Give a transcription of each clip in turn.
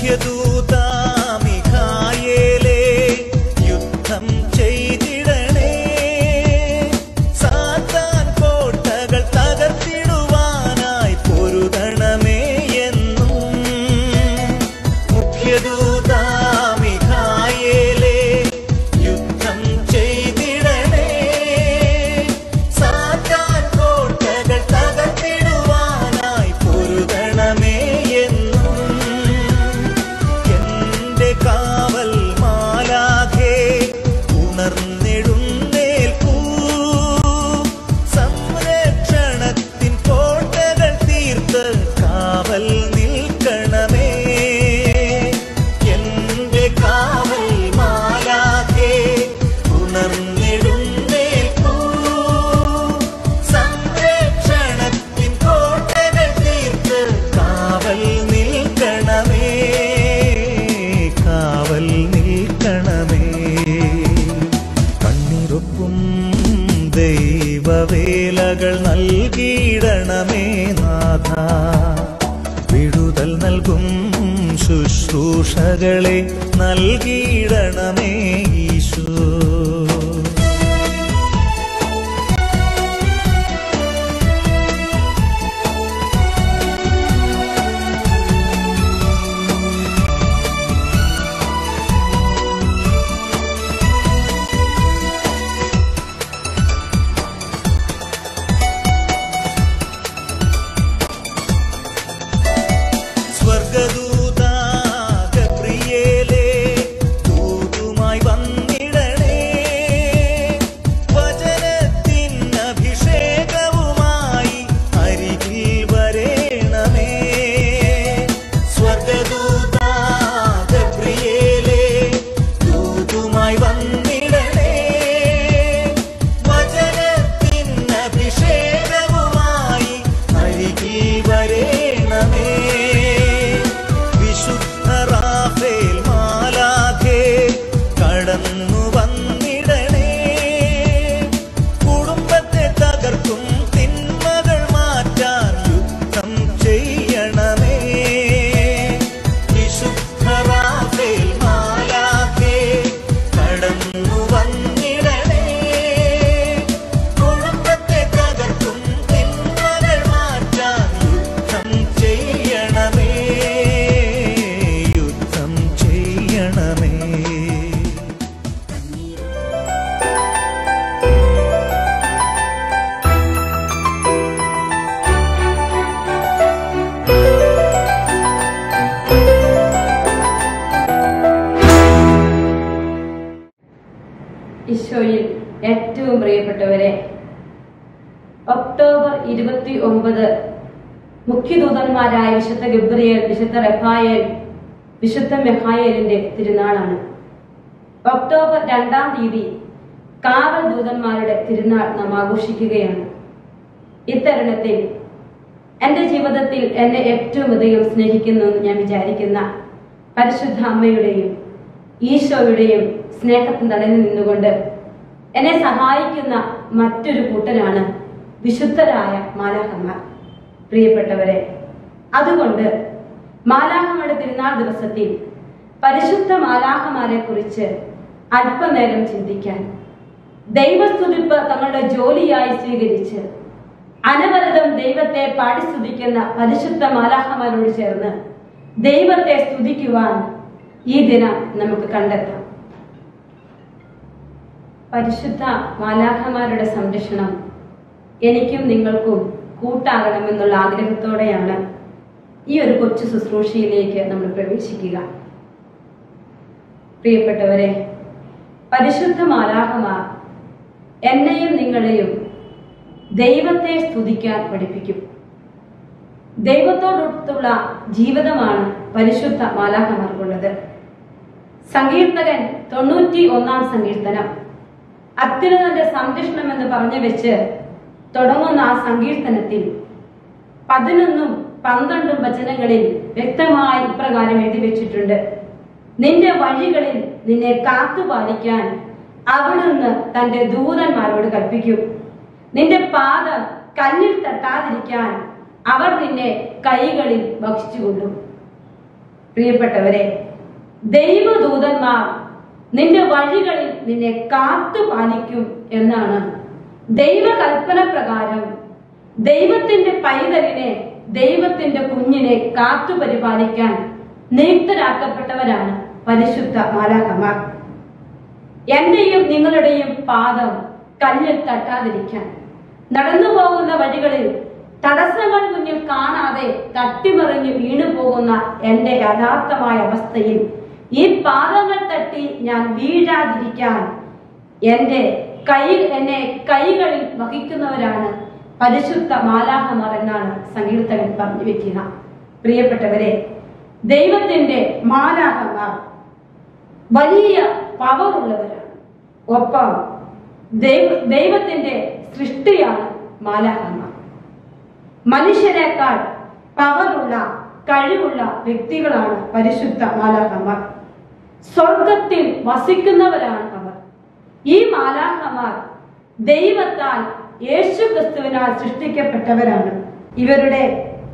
മുഖ്യദൂതാമിഖായേലേ യുദ്ധം ചെയ്തിടണേ സാത്താൻ കോട്ടകൾ തകർത്തിടുവാനായി പൊരുതണമേ എന്നും മുഖ്യദൂതാമിഖായേലേ യുദ്ധം ചെയ്തിടണേ സാത്താൻ കോട്ടകൾ തകർത്തിടുവാനായി പൊരുതണമേ എന്നും എന്റെ കാവൽ മാലാഖേ ഉണർന്നിടുന്നേൽക്കൂ സംരക്ഷണത്തിൻ കോട്ടകൾ തീർത്ത് കാവൽ നിൽക്കണമേ എന്റെ കാവൽ മാലാഖേ ഉണർന്നിടുന്നേൽക്കൂ സംരക്ഷണത്തിൻ കോട്ടകൾ തീർത്ത് കാവൽ നിൽക്കണമേ കാവൽ നിൽക്കണമേ കണ്ണിറുപ്പും ദൈവവേലകൾ നൽകിയിടണമേ നാഥ വിടുതൽ നൽകും ശുശ്രൂഷകളെ നൽകിയിടണമേ ഈശോ സ്വർഗദൂത ഗബ്രിയേലേ ദൂതുമായി വന്നിടണേ വചനത്തിൻ അഭിഷേകവുമായി അരികിൽ വരേണമേ സ്വർഗദൂത ഗബ്രിയേലേ ദൂതുമായി വന്നിടണേ വചനത്തിൻ അഭിഷേകവുമായി അരികിൽ വരേണമേ വിശുദ്ധ റാഫേൽ മാലാഖേ കടന്നു വന്നിടണേ കുടുംബത്തെ തകർക്കും തിന്മകൾ മാറ്റാൻ യുദ്ധം ചെയ്യണമേ വിശുദ്ധ റാഫേൽ മാലാഖേ കടന്നു വന്നിടണേ കുടുംബത്തെ തകർക്കും തിന്മകൾ മാറ്റാൻ യുദ്ധം ചെയ്യണമേ യുദ്ധം ചെയ്യണമേ ഈശോയിൽ ഏറ്റവും പ്രിയപ്പെട്ടവരെ ഒക്ടോബർ ഇരുപത്തി ഒമ്പത് മുഖ്യദൂതന്മാരായ വിശുദ്ധ ഗബ്രിയേൽ വിശുദ്ധ റഫായേൽ വിശുദ്ധ മെഹായേലിന്റെ തിരുനാളാണ് ഒക്ടോബർ രണ്ടാം തീയതി കാവൽ ദൂതന്മാരുടെ തിരുനാൾ നാം ആഘോഷിക്കുകയാണ് ഇത്തരുണത്തിൽ എൻ്റെ ജീവിതത്തിൽ എന്നെ ഏറ്റവും അധികം സ്നേഹിക്കുന്നു എന്ന് ഞാൻ വിചാരിക്കുന്ന പരിശുദ്ധ അമ്മയുടെയും ഈശോയുടെയും സ്നേഹത്തിന് തടഞ്ഞു നിന്നുകൊണ്ട് എന്നെ സഹായിക്കുന്ന മറ്റൊരു കൂട്ടരാണ് വിശുദ്ധരായ മാലാഹന്മാർ പ്രിയപ്പെട്ടവരെ അതുകൊണ്ട് മാലാഹമ്മയുടെ തിരുനാൾ ദിവസത്തിൽ പരിശുദ്ധ മാലാഹമാരെ കുറിച്ച് അല്പനേരം ചിന്തിക്കാൻ ദൈവസ്തുതിപ്പ് തങ്ങളുടെ ജോലിയായി സ്വീകരിച്ച് അനവരതം ദൈവത്തെ പാടിസ്തുതിക്കുന്ന പരിശുദ്ധ മാലാഹമാരോട് ചേർന്ന് ദൈവത്തെ സ്തുതിക്കുവാൻ ഈ ദിനം നമുക്ക് കണ്ടെത്താം പരിശുദ്ധ മാലാഖമാരുടെ സംരക്ഷണം എനിക്കും നിങ്ങൾക്കും കൂട്ടാകണമെന്നുള്ള ആഗ്രഹത്തോടെയാണ് ഈ ഒരു കൊച്ചു ശുശ്രൂഷയിലേക്ക് നമ്മൾ പ്രവേശിക്കുക പ്രിയപ്പെട്ടവരെ പരിശുദ്ധ മാലാഖമാർ എന്നെയും നിങ്ങളെയും ദൈവത്തെ സ്തുതിക്കാൻ പഠിപ്പിക്കും ദൈവത്തോടൊത്തുള്ള ജീവിതമാണ് പരിശുദ്ധ മാലാഖമാർക്കുള്ളത് സങ്കീർത്തകൻ തൊണ്ണൂറ്റി ഒന്നാം സങ്കീർത്തനം അത്യുന്നതന്റെ സംരക്ഷണം എന്ന് പറഞ്ഞു വെച്ച് തുടങ്ങുന്ന ആ സങ്കീർത്തനത്തിൽ പതിനൊന്നും പന്ത്രണ്ടും വചനങ്ങളിൽ വ്യക്തമായി ഇപ്രകാരം എഴുതി വെച്ചിട്ടുണ്ട് നിന്റെ വഴികളിൽ നിന്നെ കാത്തുപാലിക്കാൻ അവിടുന്ന് തന്റെ ദൂതന്മാരോട് കൽപ്പിക്കും നിന്റെ പാദം കല്ലിൽ തട്ടാതിരിക്കാൻ അവർ നിന്നെ കൈകളിൽ ഭക്ഷിച്ചുകൊള്ളും പ്രിയപ്പെട്ടവരെ ദൈവദൂതന്മാർ നിന്റെ വഴികളിൽ നിന്നെ കാത്തു പാലിക്കും എന്നാണ് ദൈവകൽപ്പന പ്രകാരം ദൈവത്തിന്റെ പൈതലിനെ ദൈവത്തിന്റെ കുഞ്ഞിനെ കാത്തു പരിപാലിക്കാൻ നിയുക്തരാക്കപ്പെട്ടവരാണ് പരിശുദ്ധ മാലാഖമാർ എന്റെയും നിങ്ങളുടെയും പാദം കല്ലിൽ തട്ടാതിരിക്കാൻ നടന്നു പോകുന്ന വഴികളിൽ തടസ്സങ്ങൾ മുന്നിൽ കാണാതെ തട്ടിമറിഞ്ഞ് വീണു പോകുന്ന എന്റെ യഥാർത്ഥമായ അവസ്ഥയിൽ ഈ പാദങ്ങൾ തട്ടി ഞാൻ വീഴാതിരിക്കാൻ എന്റെ കൈ എന്നെ കൈകളിൽ വഹിക്കുന്നവരാണ് പരിശുദ്ധ മാലാഹമാർ എന്നാണ് സങ്കീർത്തകൻ പറഞ്ഞു വെക്കുക പ്രിയപ്പെട്ടവരെ ദൈവത്തിന്റെ മാലാഹമാർ വലിയ പവർ ഉള്ളവരാണ് ഒപ്പം ദൈവ ദൈവത്തിന്റെ സൃഷ്ടിയാണ് മാലാഹന്മാർ മനുഷ്യരെക്കാൾ പവറുള്ള കഴിവുള്ള വ്യക്തികളാണ് പരിശുദ്ധ മാലാഹന്മാർ സ്വർഗത്തിൽ വസിക്കുന്നവരാണ് അവർ ഈ മാലാഹമാർ ദൈവത്താൽ യേശു ക്രിസ്തുവിനാൽ സൃഷ്ടിക്കപ്പെട്ടവരാണ് ഇവരുടെ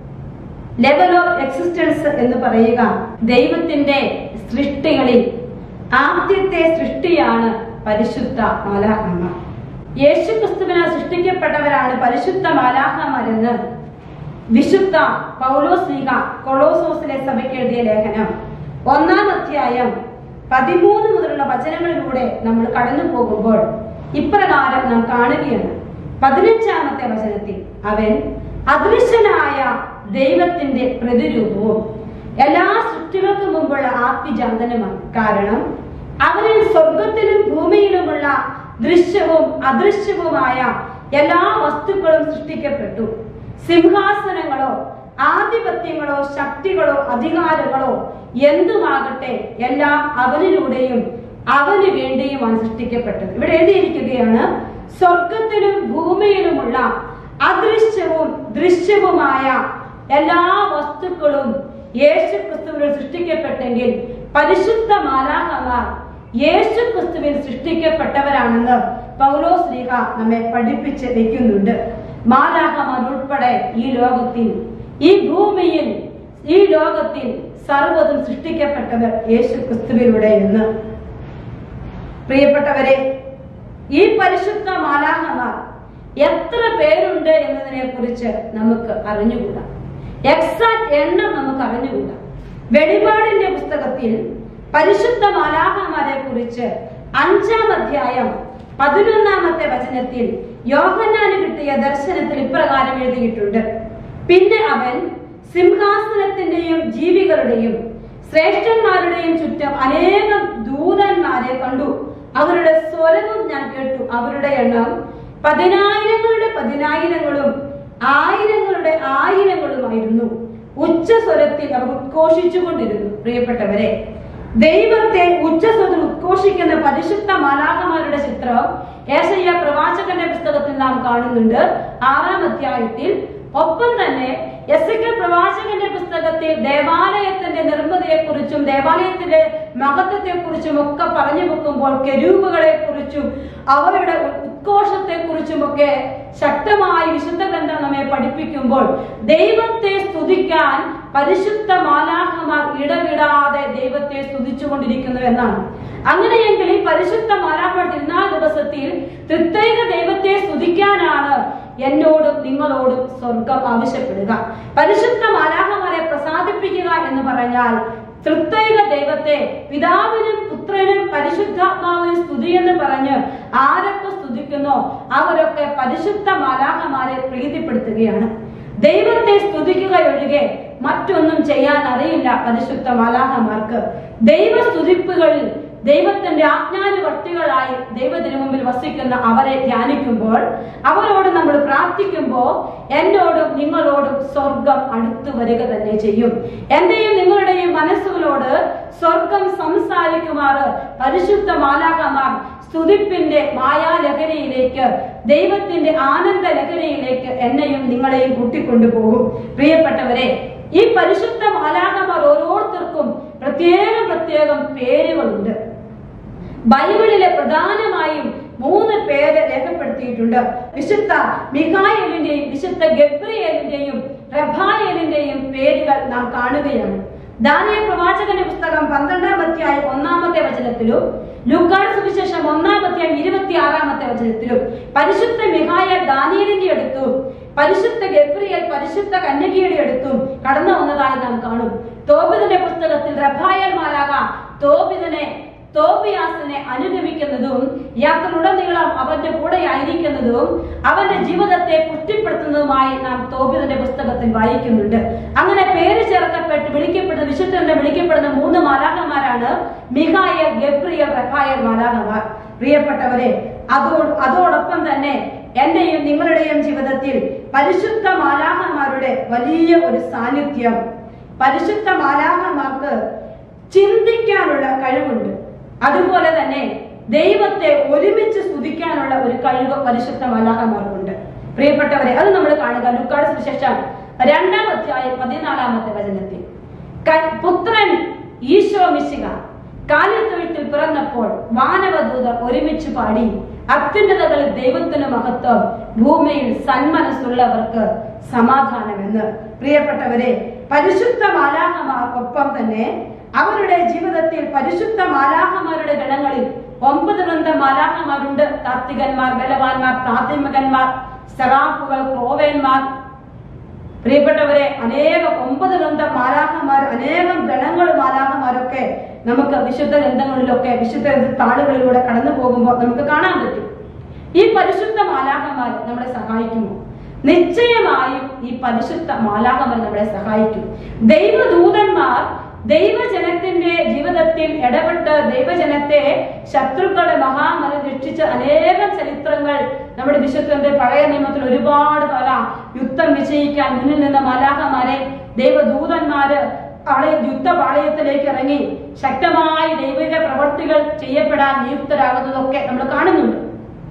ലെവൽ ഓഫ് എക്സിസ്റ്റൻസ് എന്ന് പറയുക ദൈവത്തിന്റെ സൃഷ്ടികളിൽ ആദ്യത്തെ സൃഷ്ടിയാണ് പരിശുദ്ധ മാലാഹന്മാർ യേശു ക്രിസ്തുവിനാൽ സൃഷ്ടിക്കപ്പെട്ടവരാണ് പരിശുദ്ധ മാലാഹമാരെന്ന് വിശുദ്ധ പൗലോസ്ലിക കൊളോസോസിലെ സഭയ്ക്ക് എഴുതിയ ലേഖനം ഒന്നാം അധ്യായം പതിമൂന്ന് മുതലുള്ള വചനങ്ങളിലൂടെ നമ്മൾ കടന്നു പോകുമ്പോൾ ഇപ്രകാരം നാം കാണുകയാണ് പതിനഞ്ചാമത്തെ വചനത്തിൽ അവൻ അദൃശ്യനായ ദൈവത്തിന്റെ പ്രതിരൂപവും എല്ലാ സൃഷ്ടികൾക്ക് മുമ്പുള്ള ആത്മജാതനുമാണ് കാരണം അവനിൽ സ്വർഗത്തിലും ഭൂമിയിലുമുള്ള ദൃശ്യവും അദൃശ്യവുമായ എല്ലാ വസ്തുക്കളും സൃഷ്ടിക്കപ്പെട്ടു സിംഹാസനങ്ങളോ ആധിപത്യങ്ങളോ ശക്തികളോ അധികാരങ്ങളോ എന്തുമാകട്ടെ എല്ലാം അവനിലൂടെയും അവന് വേണ്ടിയുമാണ് സൃഷ്ടിക്കപ്പെട്ടത് ഇവിടെ എഴുതിയിരിക്കുകയാണ് സ്വർഗത്തിലും ഭൂമിയിലുമുള്ള അദൃശ്യവും ദൃശ്യവുമായ എല്ലാ വസ്തുക്കളും യേശു ക്രിസ്തുവിൽ സൃഷ്ടിക്കപ്പെട്ടെങ്കിൽ പരിശുദ്ധ മാലാഹമാർ യേശു ക്രിസ്തുവിൽ സൃഷ്ടിക്കപ്പെട്ടവരാണെന്ന് പൗലോസ് ലീഹ നമ്മെ പഠിപ്പിച്ച് വെക്കുന്നുണ്ട് മാലാഹമാർ ഉൾപ്പെടെ ഈ ലോകത്തിൽ ഈ ഭൂമിയിൽ ഈ ലോകത്തിൽ സർവ്വതും സൃഷ്ടിക്കപ്പെട്ടത് യേശു ക്രിസ്തുവിലൂടെ എന്ന് പ്രിയപ്പെട്ടവരെ ഈ പരിശുദ്ധ മാലാഹമാർ എത്ര പേരുണ്ട് എന്നതിനെ കുറിച്ച് നമുക്ക് അറിഞ്ഞുകൂടാ എക്സാക്ട് എണ്ണം നമുക്ക് അറിഞ്ഞുകൂടാ വെളിപാടിന്റെ പുസ്തകത്തിൽ പരിശുദ്ധ മാലാഹമാരെ കുറിച്ച് അഞ്ചാം അധ്യായം പതിനൊന്നാമത്തെ വചനത്തിൽ യോഹന്നാന് കിട്ടിയ ദർശനത്തിൽ ഇപ്രകാരം എഴുതിയിട്ടുണ്ട് പിന്നെ അവൻ സിംഹാസനത്തിന്റെയും ജീവികളുടെയും ശ്രേഷ്ഠന്മാരുടെയും ചുറ്റും അനേകം ദൂതന്മാരെ കണ്ടു അവരുടെ സ്വരവും ഞാൻ കേട്ടു അവരുടെ എണ്ണം പതിനായിരങ്ങളുടെ പതിനായിരങ്ങളും ആയിരങ്ങളുടെ ആയിരങ്ങളുമായിരുന്നു ഉച്ചസ്വരത്തിൽ അവർ ഉദ്ഘോഷിച്ചുകൊണ്ടിരുന്നു പ്രിയപ്പെട്ടവരെ ദൈവത്തെ ഉച്ചസ്വരത്തിൽ ഉദ്ഘോഷിക്കുന്ന പരിശുദ്ധ മാലാഹമാരുടെ ചിത്രം ഏശയ്യ പ്രവാചകന്റെ പുസ്തകത്തിൽ നാം കാണുന്നുണ്ട് ആറാം അധ്യായത്തിൽ ഒപ്പം തന്നെ എസ് കെ പ്രവാചകന്റെ പുസ്തകത്തിൽ ദേവാലയത്തിന്റെ നിർമ്മിതിയെക്കുറിച്ചും ദേവാലയത്തിന്റെ മഹത്വത്തെക്കുറിച്ചും ഒക്കെ പറഞ്ഞു വെക്കുമ്പോൾ കെരൂപുകളെ കുറിച്ചും അവരുടെ ഉദ്ഘോഷത്തെ കുറിച്ചും ഒക്കെ ശക്തമായി വിശുദ്ധ ഗ്രന്ഥം നമ്മെ പഠിപ്പിക്കുമ്പോൾ ദൈവത്തെ സ്തുതിക്കാൻ പരിശുദ്ധ മാലാഹമാർ ഇടവിടാതെ ദൈവത്തെ സ്തുതിച്ചുകൊണ്ടിരിക്കുന്നു എന്നാണ് അങ്ങനെയെങ്കിൽ ഈ പരിശുദ്ധ മാലാഹമാർ തിരുനാൾ ദിവസത്തിൽ തൃത്വൈക ദൈവത്തെ സ്തുതിക്കാനാണ് എന്നോടും നിങ്ങളോടും സ്വർഗം ആവശ്യപ്പെടുക പരിശുദ്ധ മാലാഹമാരെ പ്രസാദിപ്പിക്കുക എന്ന് പറഞ്ഞാൽ തൃത്വൈക ദൈവത്തെ പിതാവിനും പുത്രനും പരിശുദ്ധാത്മാവിനും സ്തുതി എന്ന് പറഞ്ഞ് ആരൊക്കെ സ്തുതിക്കുന്നോ അവരൊക്കെ പരിശുദ്ധ മാലാഹമാരെ പ്രീതിപ്പെടുത്തുകയാണ് ദൈവത്തെ സ്തുതിക്കുകയൊഴികെ മറ്റൊന്നും ചെയ്യാൻ അറിയില്ല പരിശുദ്ധ മാലാഹമാർക്ക് ദൈവ സ്തുതിപ്പുകളിൽ ദൈവത്തിന്റെ ആജ്ഞാനുവർത്തികളായി ദൈവത്തിന് മുമ്പിൽ വസിക്കുന്ന അവരെ ധ്യാനിക്കുമ്പോൾ അവരോട് നമ്മൾ പ്രാർത്ഥിക്കുമ്പോൾ എന്നോടും നിങ്ങളോടും സ്വർഗം അടുത്തു വരിക തന്നെ ചെയ്യും എന്റെയും നിങ്ങളുടെയും മനസ്സുകളോട് സ്വർഗം സംസാരിക്കുമാറ് പരിശുദ്ധ മാലാകമാർ സ്തുതിപ്പിന്റെ മായാലഹരിയിലേക്ക് ദൈവത്തിന്റെ ആനന്ദ ലഹരിയിലേക്ക് എന്നെയും നിങ്ങളെയും കൂട്ടിക്കൊണ്ടുപോകും പ്രിയപ്പെട്ടവരെ ഈ പരിശുദ്ധ മാലാകമാർ ഓരോരുത്തർക്കും പ്രത്യേകം പ്രത്യേകം പേരുകളുണ്ട് ബൈബിളിലെ പ്രധാനമായും മൂന്ന് പേര് രേഖപ്പെടുത്തിയിട്ടുണ്ട് വിശുദ്ധ മിഖായേലിന്റെയും വിശുദ്ധ ഗബ്രിയേലിന്റെയും റഫായേലിന്റെയും പേരുകൾ നാം കാണുകയാണ് ദാനിയ പ്രവാചകന്റെ പുസ്തകം പന്ത്രണ്ടാം അധ്യായം ഒന്നാമത്തെ വചനത്തിലും ലൂക്കാട് സുവിശേഷം ഒന്നാം അധ്യായം ഇരുപത്തി ആറാമത്തെ വചനത്തിലും പരിശുദ്ധ മിഹായ ദാനിയലിന്റെ അടുത്തും പരിശുദ്ധ ഗബ്രിയൽ പരിശുദ്ധ കന്യകയുടെ അടുത്തും കടന്നു വന്നതായി നാം കാണും തോബിതിന്റെ പുസ്തകത്തിൽ റഫായൽ മാലാക തോബിതിനെ തോബിയാസിനെ അനുഗമിക്കുന്നതും യാത്രയുടനീളം അവന്റെ കൂടെ ആയിരിക്കുന്നതും അവന്റെ ജീവിതത്തെ പുഷ്ടിപ്പെടുത്തുന്നതുമായി നാം തോബിതിന്റെ പുസ്തകത്തിൽ വായിക്കുന്നുണ്ട് അങ്ങനെ പേര് ചേർക്കപ്പെട്ട് വിളിക്കപ്പെടുന്ന വിശുദ്ധന്റെ വിളിക്കപ്പെടുന്ന മൂന്ന് മാലാഹന്മാരാണ് മിഹായൽ ഗബ്രിയൽ റഫായൽ മാലാഹന്മാർ പ്രിയപ്പെട്ടവരെ അതോ അതോടൊപ്പം തന്നെ എന്റെയും നിങ്ങളുടെയും ജീവിതത്തിൽ പരിശുദ്ധ മാലാഹന്മാരുടെ വലിയ ഒരു സാന്നിധ്യം പരിശുദ്ധ മാലാഹന്മാർക്ക് ചിന്തിക്കാനുള്ള കഴിവുണ്ട് അതുപോലെ തന്നെ ദൈവത്തെ ഒരുമിച്ച് സ്തുതിക്കാനുള്ള ഒരു കഴിവ് പരിശുദ്ധ മാലാഹന്മാർക്കുണ്ട് പ്രിയപ്പെട്ടവരെ അത് നമ്മൾ കാണുക ലുക്കാട് സുവിശേഷം രണ്ടാം അധ്യായം പതിനാലാമത്തെ വചനത്തിൽ ക- പുത്രൻ ഈശോ മിശിക കാലിത്തൊഴുത്തിൽ പിറന്നപ്പോൾ വാനവദൂതർ ഒരുമിച്ച് പാടി അത്യുന്നതകളിൽ ദൈവത്തിന് മഹത്വം ഭൂമിയിൽ സന്മനസ്സുള്ളവർക്ക് സമാധാനമെന്ന് പ്രിയപ്പെട്ടവരെ പരിശുദ്ധ മാലാഹമാർക്കൊപ്പം തന്നെ അവരുടെ ജീവിതത്തിൽ പരിശുദ്ധ മാലാഹമാരുടെ ഗണങ്ങളിൽ ഒമ്പത് വൃന്ദ മാലാഹമാരുണ്ട് താത്വികന്മാർ ബലവാന്മാർ പ്രാഥമികന്മാർ സെറാഫുകൾ ക്രോവേന്മാർ പ്രിയപ്പെട്ടവരെ അനേകം ഒമ്പത് ഗ്രന്ഥം മാലാഹമാർ അനേകം ഗണങ്ങൾ മാലാഹമാരൊക്കെ നമുക്ക് വിശുദ്ധ ഗ്രന്ഥങ്ങളിലൊക്കെ വിശുദ്ധ ഗ്രന്ഥ താളുകളിലൂടെ കടന്നു പോകുമ്പോൾ നമുക്ക് കാണാൻ പറ്റും ഈ പരിശുദ്ധ മാലാഹമാർ നമ്മളെ സഹായിക്കുമോ നിശ്ചയമായും ഈ പരിശുദ്ധ മാലാഹമാർ നമ്മളെ സഹായിക്കും ദൈവദൂതന്മാർ ദൈവജനത്തിന്റെ ജീവിതത്തിൽ ഇടപെട്ട് ദൈവജനത്തെ ശത്രുക്കളുടെ മഹാമല രക്ഷിച്ച അനേകം ചരിത്രങ്ങൾ നമ്മുടെ വിശുദ്ധന്റെ പഴയ നിയമത്തിൽ ഒരുപാട് തല യുദ്ധം വിജയിക്കാൻ മുന്നിൽ നിന്ന മലാഹമാരെ ദൈവദൂതന്മാര് പാളയ യുദ്ധപാളയത്തിലേക്ക് ഇറങ്ങി ശക്തമായി ദൈവിക പ്രവർത്തികൾ ചെയ്യപ്പെടാൻ നിയുക്തരാകുന്നതൊക്കെ നമ്മൾ കാണുന്നുണ്ട്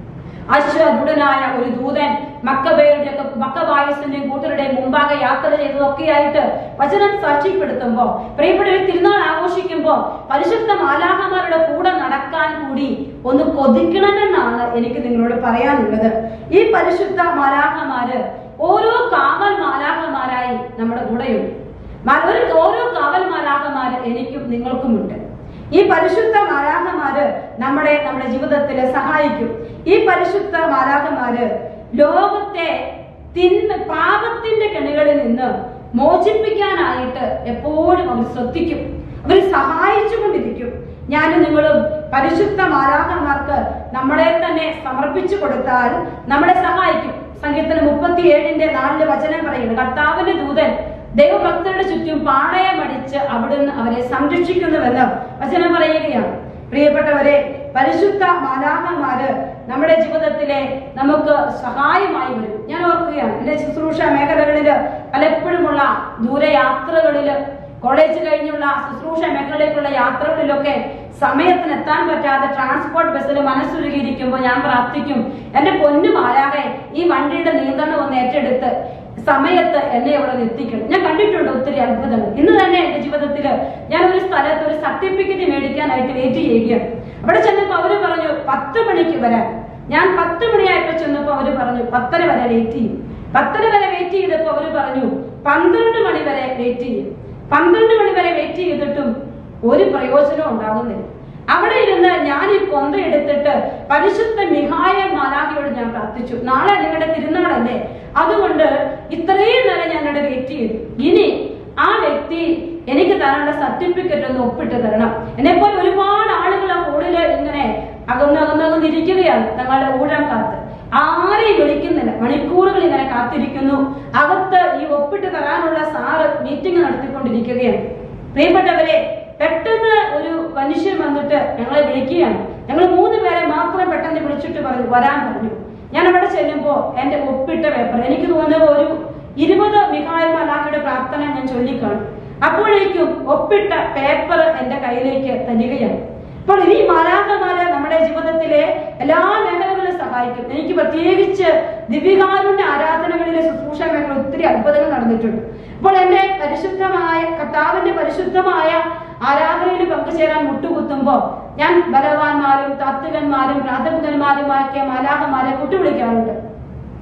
അശ്വദുടനായ ഒരു ദൂതൻ മക്കബേരുടെ മക്കവായസിന്റെയും കൂട്ടരുടെയും മുമ്പാകെ യാത്ര ചെയ്തതൊക്കെയായിട്ട് വചനം സാക്ഷ്യപ്പെടുത്തുമ്പോ പ്രിയപ്പെട്ടവർ തിരുനാൾ ആഘോഷിക്കുമ്പോ പരിശുദ്ധ മാലാഹമാരുടെ കൂടെ നടക്കാൻ കൂടി ഒന്ന് കൊതിക്കണമെന്നാണ് എനിക്ക് നിങ്ങളോട് പറയാനുള്ളത് ഈ പരിശുദ്ധ മാലാഹമാര് ഓരോ കാവൽ മാലാഹമാരായി നമ്മുടെ കൂടെയുണ്ട് മ- ഒരു ഓരോ കാവൽ മാലാഹമാര് എനിക്കും നിങ്ങൾക്കുമുണ്ട് ഈ പരിശുദ്ധ മാലാഹമാര് നമ്മുടെ നമ്മുടെ ജീവിതത്തിൽ സഹായിക്കും ഈ പരിശുദ്ധ മാലാഹമാര് ലോകത്തെ തിന്മ പാപത്തിന്റെ കെണികളിൽ നിന്ന് മോചിപ്പിക്കാനായിട്ട് എപ്പോഴും അവർ ശ്രദ്ധിക്കും അവർ സഹായിച്ചുകൊണ്ടിരിക്കും ഞാനും നിങ്ങളും പരിശുദ്ധ മാലാഹന്മാർക്ക് നമ്മളെ തന്നെ സമർപ്പിച്ചു കൊടുത്താൽ നമ്മളെ സഹായിക്കും സംഗീതത്തിന് മുപ്പത്തി ഏഴിന്റെ നാലില് വചനം പറയുന്നു കർത്താവിന്റെ ദൂതൻ ദൈവഭക്തരുടെ ചുറ്റും പാളയമടിച്ച് അവിടുന്ന് അവരെ സംരക്ഷിക്കുന്നുവെന്ന് വചനം പറയുകയാണ് പ്രിയപ്പെട്ടവരെ പരിശുദ്ധ മാലാഹന്മാര് നമ്മുടെ ജീവിതത്തിലെ നമുക്ക് സഹായമായി വരും ഞാൻ ഓർക്കുകയാണ് എന്റെ ശുശ്രൂഷ മേഖലകളില് പലപ്പോഴുമുള്ള ദൂരയാത്രകളില് കോളേജ് കഴിഞ്ഞുള്ള ശുശ്രൂഷ മേഖലയിലേക്കുള്ള യാത്രകളിലൊക്കെ സമയത്തിന് എത്താൻ പറ്റാതെ ട്രാൻസ്പോർട്ട് ബസ്സിൽ മനസ്സുരുകിയിരിക്കുമ്പോൾ ഞാൻ പ്രാർത്ഥിക്കും എന്റെ പൊന്നു മാലാകെ ഈ വണ്ടിയുടെ നിയന്ത്രണം ഒന്ന് ഏറ്റെടുത്ത് സമയത്ത് എന്നെ അവിടെ എത്തിക്കണം ഞാൻ കണ്ടിട്ടുണ്ട് ഒത്തിരി അത്ഭുതങ്ങൾ ഇന്ന് തന്നെ എന്റെ ജീവിതത്തിൽ ഞാൻ ഒരു സ്ഥലത്ത് ഒരു സർട്ടിഫിക്കറ്റ് മേടിക്കാനായിട്ട് വെയിറ്റ് ചെയ്യുകയാണ് അവിടെ ചെന്നപ്പോ അവര് പറഞ്ഞു പത്ത് മണിക്ക് വരാൻ ഞാൻ പത്ത് മണിയായപ്പോ ചെന്നപ്പോ അവര് പറഞ്ഞു പത്തര വരെ വെയിറ്റ് ചെയ്യും പത്തര വരെ വെയിറ്റ് ചെയ്തപ്പോ അവര് പറഞ്ഞു പന്ത്രണ്ട് മണി വരെ വെയിറ്റ് ചെയ്യും പന്ത്രണ്ട് മണി വരെ വെയിറ്റ് ചെയ്തിട്ടും ഒരു പ്രയോജനവും ഉണ്ടാകുന്നില്ല അവിടെ ഇരുന്ന് ഞാൻ ഈ കൊന്ത എടുത്തിട്ട് പരിശുദ്ധ മിഹായ മാലാഹിയോട് ഞാൻ പ്രാർത്ഥിച്ചു നാളെ നിങ്ങളുടെ തിരുനാളല്ലേ അതുകൊണ്ട് ഇത്രയും നേരം ഞാൻ ഇവിടെ വെയിറ്റ് ചെയ്തു ഇനി ആ വ്യക്തി എനിക്ക് തരേണ്ട സർട്ടിഫിക്കറ്റ് ഒന്ന് ഒപ്പിട്ട് തരണം എന്നെപ്പോലെ ഒരുപാട് ആളുകൾ ആ ഹോളില് ഇങ്ങനെ അകന്നകന്നകന്നിരിക്കുകയാണ് തങ്ങളുടെ ഊഴം കാത്ത് ആരെയും വിളിക്കുന്നില്ല മണിക്കൂറുകൾ ഇങ്ങനെ കാത്തിരിക്കുന്നു അകത്ത് ഈ ഒപ്പിട്ട് തരാനുള്ള സാറ് മീറ്റിംഗ് നടത്തിക്കൊണ്ടിരിക്കുകയാണ് പ്രിയപ്പെട്ടവരെ പെട്ടെന്ന് ഒരു മനുഷ്യൻ വന്നിട്ട് ഞങ്ങളെ വിളിക്കുകയാണ് ഞങ്ങൾ മൂന്ന് പേരെ മാത്രം പെട്ടെന്ന് വിളിച്ചിട്ട് പറഞ്ഞു വരാൻ പറഞ്ഞു ഞാൻ അവിടെ ചെല്ലുമ്പോ എന്റെ ഒപ്പിട്ട പേപ്പർ എനിക്ക് തോന്നുന്നത് ഒരു ഇരുപത് മിഹായ് മലാഖയുടെ പ്രാർത്ഥന ഞാൻ ചൊല്ലിക്കാണും അപ്പോഴേക്കും ഒപ്പിട്ട പേപ്പർ എന്റെ കയ്യിലേക്ക് തരികയാണ് അപ്പോൾ ഈ മാലാഖമാര് നമ്മുടെ ജീവിതത്തിലെ എല്ലാ മേഖലകളിലും സഹായിക്കും എനിക്ക് പ്രത്യേകിച്ച് ദിവ്യകാരുണ്യ ആരാധനകളിലെ ശുശ്രൂഷ മേഖല ഒത്തിരി അത്ഭുതങ്ങൾ നടന്നിട്ടുണ്ട് അപ്പോൾ എന്റെ പരിശുദ്ധമായ കർത്താവിന്റെ പരിശുദ്ധമായ ആരാധനയിൽ പങ്കുചേരാൻ മുട്ടുകുത്തുമ്പോ ഞാൻ ബലവാന്മാരും താത്വികന്മാരും പ്രാഥമികന്മാരുമാക്കിയ മാലാഹമാരെ കൂട്ടുവിളിക്കാറുണ്ട്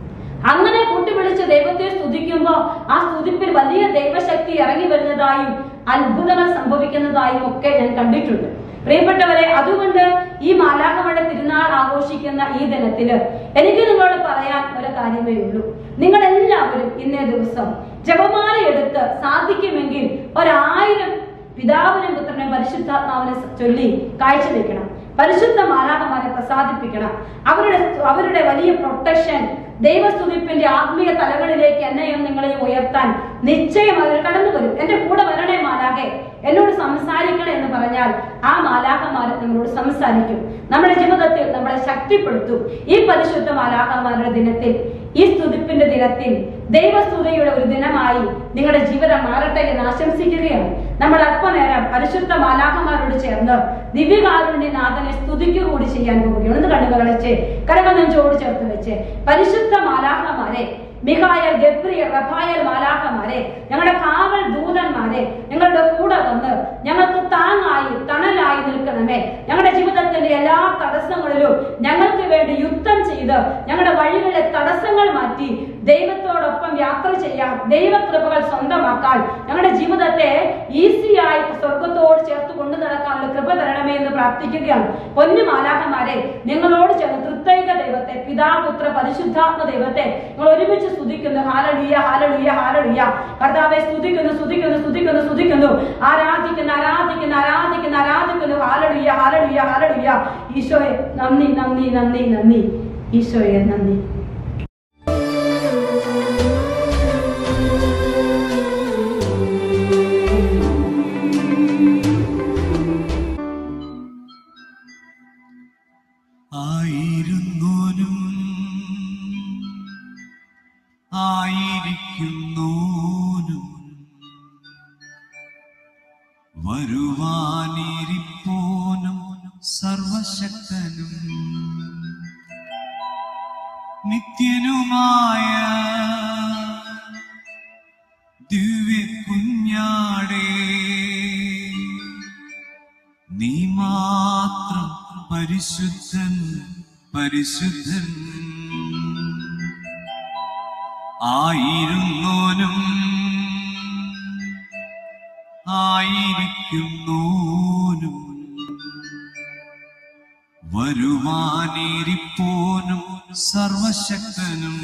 അങ്ങനെ കൂട്ടിവിളിച്ച് ദൈവത്തെ സ്തുതിക്കുമ്പോൾ ആ സ്തുതിപ്പിൽ വലിയ ദൈവശക്തി ഇറങ്ങി വരുന്നതായും അത്ഭുതങ്ങൾ സംഭവിക്കുന്നതായും ഒക്കെ ഞാൻ കണ്ടിട്ടുണ്ട് പ്രിയപ്പെട്ടവരെ അതുകൊണ്ട് ഈ മാലാഖമയുടെ തിരുനാൾ ആഘോഷിക്കുന്ന ഈ ദിനത്തില് എനിക്ക് നിങ്ങളോട് പറയാൻ ഒരു കാര്യമേ ഉള്ളൂ നിങ്ങൾ എല്ലാവരും ഇന്നേ ദിവസം ജപമാല എടുത്ത് സാധിക്കുമെങ്കിൽ ഒരായിരം പിതാവിനും പുത്രനും പരിശുദ്ധാത്മാവിനെ ചൊല്ലി കാഴ്ചവെക്കണം പരിശുദ്ധ മാലാഖമാരെ പ്രസാദിപ്പിക്കണം അവരുടെ അവരുടെ വലിയ പ്രൊട്ടക്ഷൻ ദൈവസ്തുതിപ്പിന്റെ ആത്മീയ തലങ്ങളിലേക്ക് എന്നെയും നിങ്ങളെയും ഉയർത്താൻ നിശ്ചയം അവർ കടന്നു വരും എന്റെ കൂടെ വരണേ മാലാഖെ എന്നോട് സംസാരിക്കണേ എന്ന് പറഞ്ഞാൽ ആ മാലാഖമാർ നമ്മളോട് സംസാരിക്കും നമ്മുടെ ജീവിതത്തിൽ നമ്മളെ ശക്തിപ്പെടുത്തും ഈ പരിശുദ്ധ മാലാഖമാരുടെ ദിനത്തിൽ ഈ സ്തുതിപ്പിന്റെ ദിനത്തിൽ ദൈവസ്തുതിയുടെ ഒരു ദിനമായി നിങ്ങളുടെ ജീവിതം മാറട്ടെ എന്ന് ആശംസിക്കുകയാണ് നമ്മൾ അല്പനേരം പരിശുദ്ധ മാലാഖമാരോട് ചേർന്ന് ദിവ്യകാരുണ്യ നാഥനെ സ്തുതിക്കുക കൂടി ചെയ്യാൻ പോവുകയാണ് ഒന്ന് കണ്ണുകൾ അടച്ച് കരകൾ നെഞ്ചോട് ചേർത്ത് വെച്ച് പരിശുദ്ധ മാലാഖമാരെ മിഖായൽ ഗബ്രിയൽ റഫായൽ മാലാഖമാരെ ഞങ്ങളുടെ കാവൽ ദൂതന്മാരെ ഞങ്ങളുടെ കൂടെ വന്ന് ഞങ്ങൾക്ക് താങ്ങായി തണലായി നിൽക്കണമേ ഞങ്ങളുടെ ജീവിതത്തിന്റെ എല്ലാ തടസ്സങ്ങളിലും ഞങ്ങൾക്ക് വേണ്ടി യുദ്ധം ചെയ്ത് ഞങ്ങളുടെ വഴികളിലെ തടസ്സങ്ങൾ മാറ്റി ദൈവത്തോടൊപ്പം യാത്ര ചെയ്യാൻ ദൈവകൃപകൾ സ്വന്തമാക്കാൻ ഞങ്ങളുടെ ജീവിതത്തെ ഈസിയായി സ്വർഗത്തോട് ചേർത്ത് കൊണ്ടു നടക്കാനുള്ള കൃപ തരണമേ എന്ന് പ്രാർത്ഥിക്കുകയാണ് പൊന്നു മാലാഖമാരെ നിങ്ങളോട് ചേർന്ന് തൃത്തൈക ദൈവത്തെ പിതാപുത്ര പരിശുദ്ധാത്മ ദൈവത്തെ നിങ്ങൾ ഒരുമിച്ച് സ്തുതിക്കുന്നു ഹാലളിയ ഹാലളിയ ഹാലളിയ കർത്താവെ സ്തുതിക്കുന്നു സ്തുതിക്കുന്നു സ്തുതിക്കുന്നു സ്തുതിക്കുന്നു ആരാധിക്കുന്നു ആരാധിക്കുന്നു ആരാധിക്കുന്നു ആരാധിക്കുന്നു ഹാലളിയ ഹാലളിയ ഹാലളിയ ഈശോയെ നന്ദി നന്ദി നന്ദി നന്ദി ഈശോയെ നന്ദി ആയിരുന്നോനും ആയിരിക്കുന്നോനും വരുവാനിരിപ്പോനും സർവശക്തനും നിത്യനുമായ ദിവ്യ കുഞ്ഞാടേ നീ മാത്രം പരിശുദ്ധൻ പരിശുദ്ധൻ ആയിരുന്നോനും ആയിരിക്കുന്നോനും വരുവാനിരിപ്പോനും സർവശക്തനും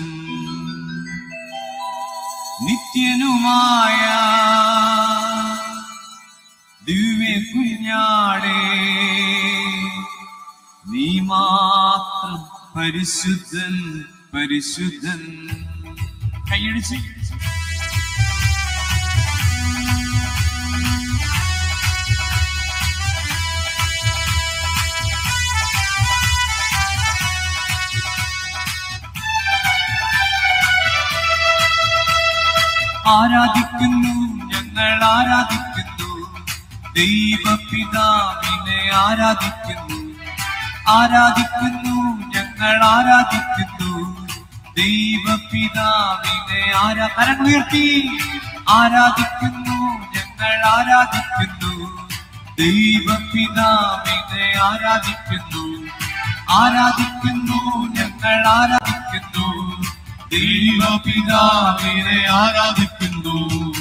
നിത്യനുമായ ദിവ്യ കുഞ്ഞാടേ നീ മാത്രം പരിശുദ്ധൻ പരിശുദ്ധൻ കൈയടിച്ച് ആരാധിക്കുന്നു ഞങ്ങൾ ആരാധിക്കുന്നു ദൈവപിതാവിനെ ആരാധിക്കുന്നു ആരാധിക്കുന്നു ഞങ്ങൾ ആരാധിക്കുന്നു ദൈവപിതാവിനെ ആരാ കരങ്ങളുയർത്തി ആരാധിക്കുന്നു ഞങ്ങൾ ആരാധിക്കുന്നു ദൈവപിതാവിനെ ആരാധിക്കുന്നു ആരാധിക്കുന്നു ഞങ്ങൾ ആരാധിക്കുന്നു ദൈവപിതാവിനെ ആരാധിക്കുന്നു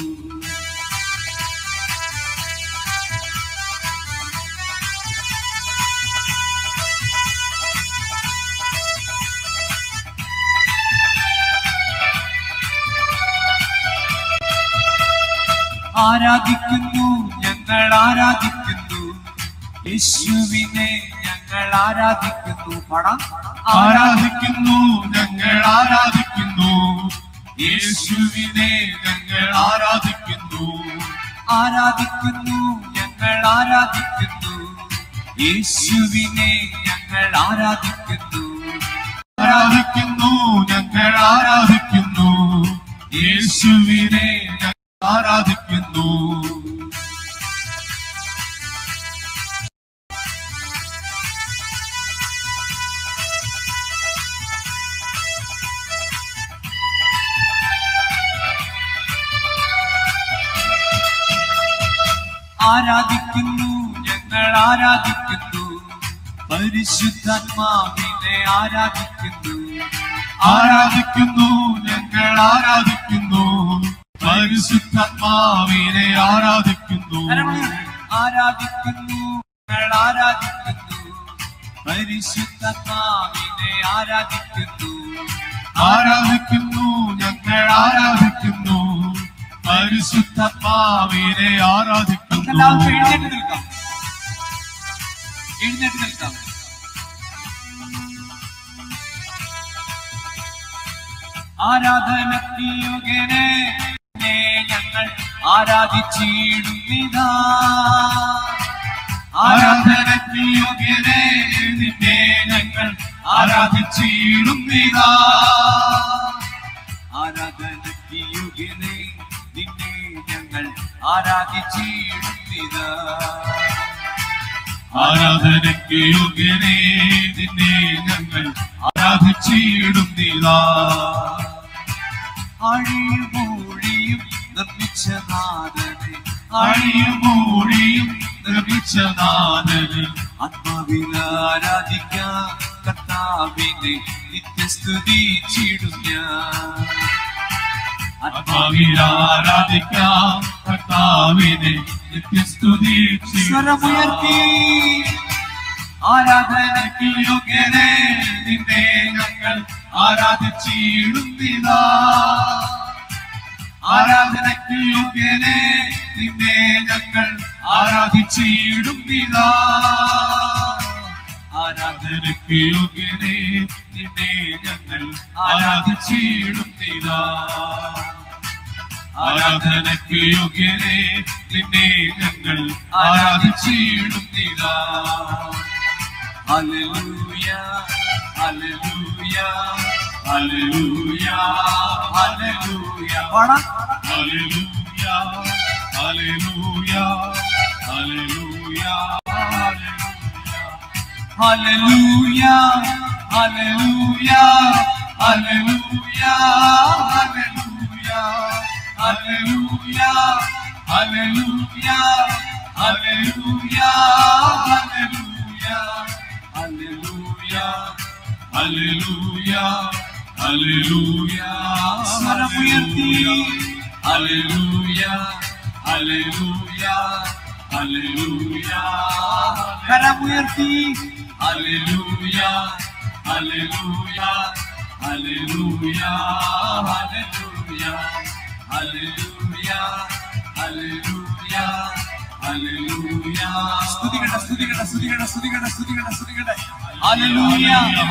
ആരാധിക്കുന്നു ഞങ്ങൾ ആരാധിക്കുന്നു യേശുവിനെ ഞങ്ങൾ ആരാധിക്കുന്നു പടം ആരാധിക്കുന്നു ഞങ്ങൾ ആരാധിക്കുന്നു യേശുവിനെ ഞങ്ങൾ ആരാധിക്കുന്നു ആരാധിക്കുന്നു ഞങ്ങൾ ആരാധിക്കുന്നു യേശുവിനെ ഞങ്ങൾ ആരാധിക്കുന്നു ആരാധിക്കുന്നു ഞങ്ങൾ ആരാധിക്കുന്നു യേശുവിനെ ഞങ്ങൾ ആരാധിക്കുന്നു ആരാധിക്കുന്നു ഞങ്ങൾ ആരാധിക്കുന്നു പരിശുദ്ധാത്മാവിനെ ആരാധിക്കുന്നു ആരാധിക്കുന്നു ഞങ്ങൾ ആരാധിക്കുന്നു പരിശുദ്ധാത്മാവിനെ ആരാധിക്കുന്നു ആരാധിക്കുന്നു ഞങ്ങൾ ആരാധിക്കുന്നു പരിശുദ്ധാത്മാവിനെ ആരാധിക്കുന്നു ആരാധിക്കുന്നു ഞങ്ങൾ ആരാധിക്കുന്നു പരിശുദ്ധാത്മാവിനെ ആരാധിക്കുന്നു എല്ലാവർക്കും എഴുന്നേറ്റ് നിൽക്കാം എഴുന്നേറ്റ് നിൽക്കാം ആരാധനയ്ക്ക് യോഗ്യനെ നിന്നെ ഞങ്ങൾ ആരാധിച്ചിടുന്നിതാ ആരാധനയ്ക്ക് യോഗ്യനെ നിന്നെ ഞങ്ങൾ ആരാധിച്ചിടുന്നിതാ ആരാധനയ്ക്ക് യോഗ്യനെ നിന്നെ ഞങ്ങൾ ആരാധിച്ചിടുന്നിതാ ആരാധനയ്ക്ക് യോഗ്യനെ നിന്നെ ഞങ്ങൾ ആരാധിച്ചിടുന്നിതാ ആഴിയും മൂഴിയും നിർമ്മിച്ച നാഥനെ അഴിയും മൂടിയും നിർമ്മിച്ച നാഥന് ആത്മാവിൽ ആരാധിക്കാം കർത്താവിനെ നിത്യസ്തുതിച്ചിടും ഞാൻ ആത്മാവിൽ ആരാധിക്കാം കർത്താവിനെ നിത്യസ്തുതി സ്വരമുയർത്തി ആരാധനയ്ക്ക് യോഗ്യനെ നിന്നെ ഞങ്ങൾ ആരാധിച്ചിടുന്നിതാ ആരാധനയ്ക്ക് യോഗ്യനെ നിന്നെ ഞങ്ങൾ ആരാധിച്ചിടുന്നിതാ ആരാധനയ്ക്ക് യോഗ്യനെ നിന്നെ ഞങ്ങൾ ആരാധിച്ചിടുന്നിതാ ആരാധനയ്ക്ക് യോഗ്യനെ നിന്നെ ഞങ്ങൾ ആരാധിച്ചിടുന്നിതാ ഹല്ലേലൂയ ഹല്ലേലൂയ ഹല്ലേലൂയ ഹല്ലേലൂയ പാടാം hallelujah hallelujah hallelujah hallelujah hallelujah hallelujah hallelujah hallelujah hallelujah hallelujah hallelujah hallelujah സ്വരമുയർത്തി. ഹല്ലേലൂയ ഹല്ലേലൂയ ഹല്ലേലൂയ കരമുയർത്തി hallelujah hallelujah hallelujah hallelujah hallelujah hallelujah hallelujah സ്തുതികട സ്തുതികട സ്തുതികട സ്തുതികട സ്തുതികട സ്തുതികട ഹല്ലേലൂയ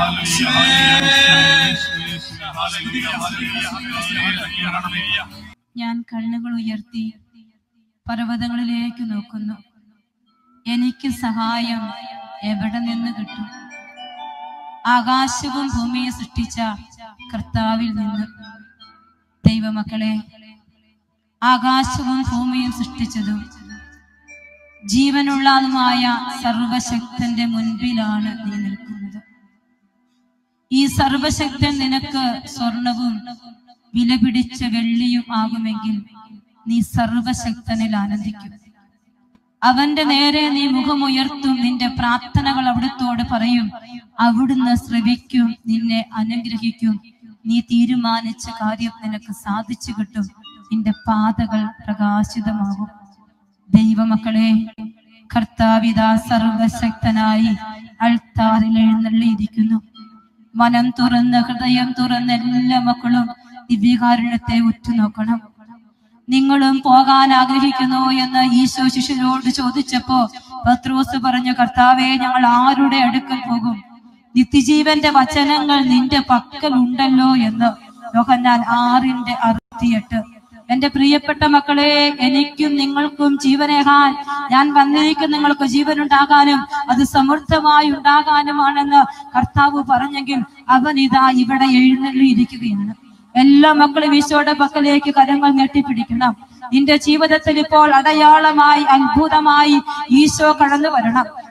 ഞാൻ കണ്ണുകൾ ഉയർത്തി പർവ്വതങ്ങളിലേക്ക് നോക്കുന്നു എനിക്ക് സഹായം എവിടെ നിന്ന് കിട്ടും ആകാശവും ഭൂമിയെ സൃഷ്ടിച്ച കർത്താവിൽ നിന്ന് ദൈവമക്കളെ ആകാശവും ഭൂമിയും സൃഷ്ടിച്ചതും ജീവനുള്ളതുമായ സർവശക്തന്റെ മുൻപിലാണ് നീ നിൽക്കുന്നത് ഈ സർവശക്തൻ നിനക്ക് സ്വർണവും വിലപിടിച്ച വെള്ളിയും ആകുമെങ്കിൽ നീ സർവശക്തനിൽ ആനന്ദിക്കും അവന്റെ നേരെ നീ മുഖമുയർത്തും നിന്റെ പ്രാർത്ഥനകൾ അവിടുത്തോട് പറയും അവിടുന്ന് ശ്രവിക്കും നിന്നെ അനുഗ്രഹിക്കും നീ തീരുമാനിച്ച കാര്യം നിനക്ക് സാധിച്ചു കിട്ടും നിന്റെ പാതകൾ പ്രകാശിതമാകും ദൈവമക്കളെ കർത്താവിത സർവശക്തനായി അൾത്താറിൽ എഴുന്നള്ളിയിരിക്കുന്നു മനം തുറന്ന് ഹൃദയം തുറന്ന് എല്ലാ മക്കളും ദിവ്യകാരുണ്യത്തെ ഉറ്റുനോക്കണം നിങ്ങളും പോകാൻ ആഗ്രഹിക്കുന്നു എന്ന് ഈശോ ശിഷ്യരോട് ചോദിച്ചപ്പോ പത്രോസ് പറഞ്ഞു കർത്താവെ ഞങ്ങൾ ആരുടെ അടുക്കൽ പോകും നിത്യജീവന്റെ വചനങ്ങൾ നിന്റെ പക്കൽ ഉണ്ടല്ലോ എന്ന് യോഹന്നാൻ ആറിന്റെ അറുപത്തിയെട്ട് എന്റെ പ്രിയപ്പെട്ട മക്കളെ എനിക്കും നിങ്ങൾക്കും ജീവനേകാൻ ഞാൻ വന്നിരിക്കും നിങ്ങൾക്ക് ജീവൻ ഉണ്ടാകാനും അത് സമൃദ്ധമായി ഉണ്ടാകാനുമാണെന്ന് കർത്താവ് പറഞ്ഞെങ്കിൽ അവൻ ഇതാ ഇവിടെ എഴുന്നള്ളിയിരിക്കുകയാണ് എല്ലാ മക്കളും ഈശോയുടെ പക്കലേക്ക് കരങ്ങൾ ഞെട്ടിപ്പിടിക്കണം നിന്റെ ജീവിതത്തിൽ ഇപ്പോൾ അടയാളമായി അത്ഭുതമായി ഈശോ കടന്നു വരണം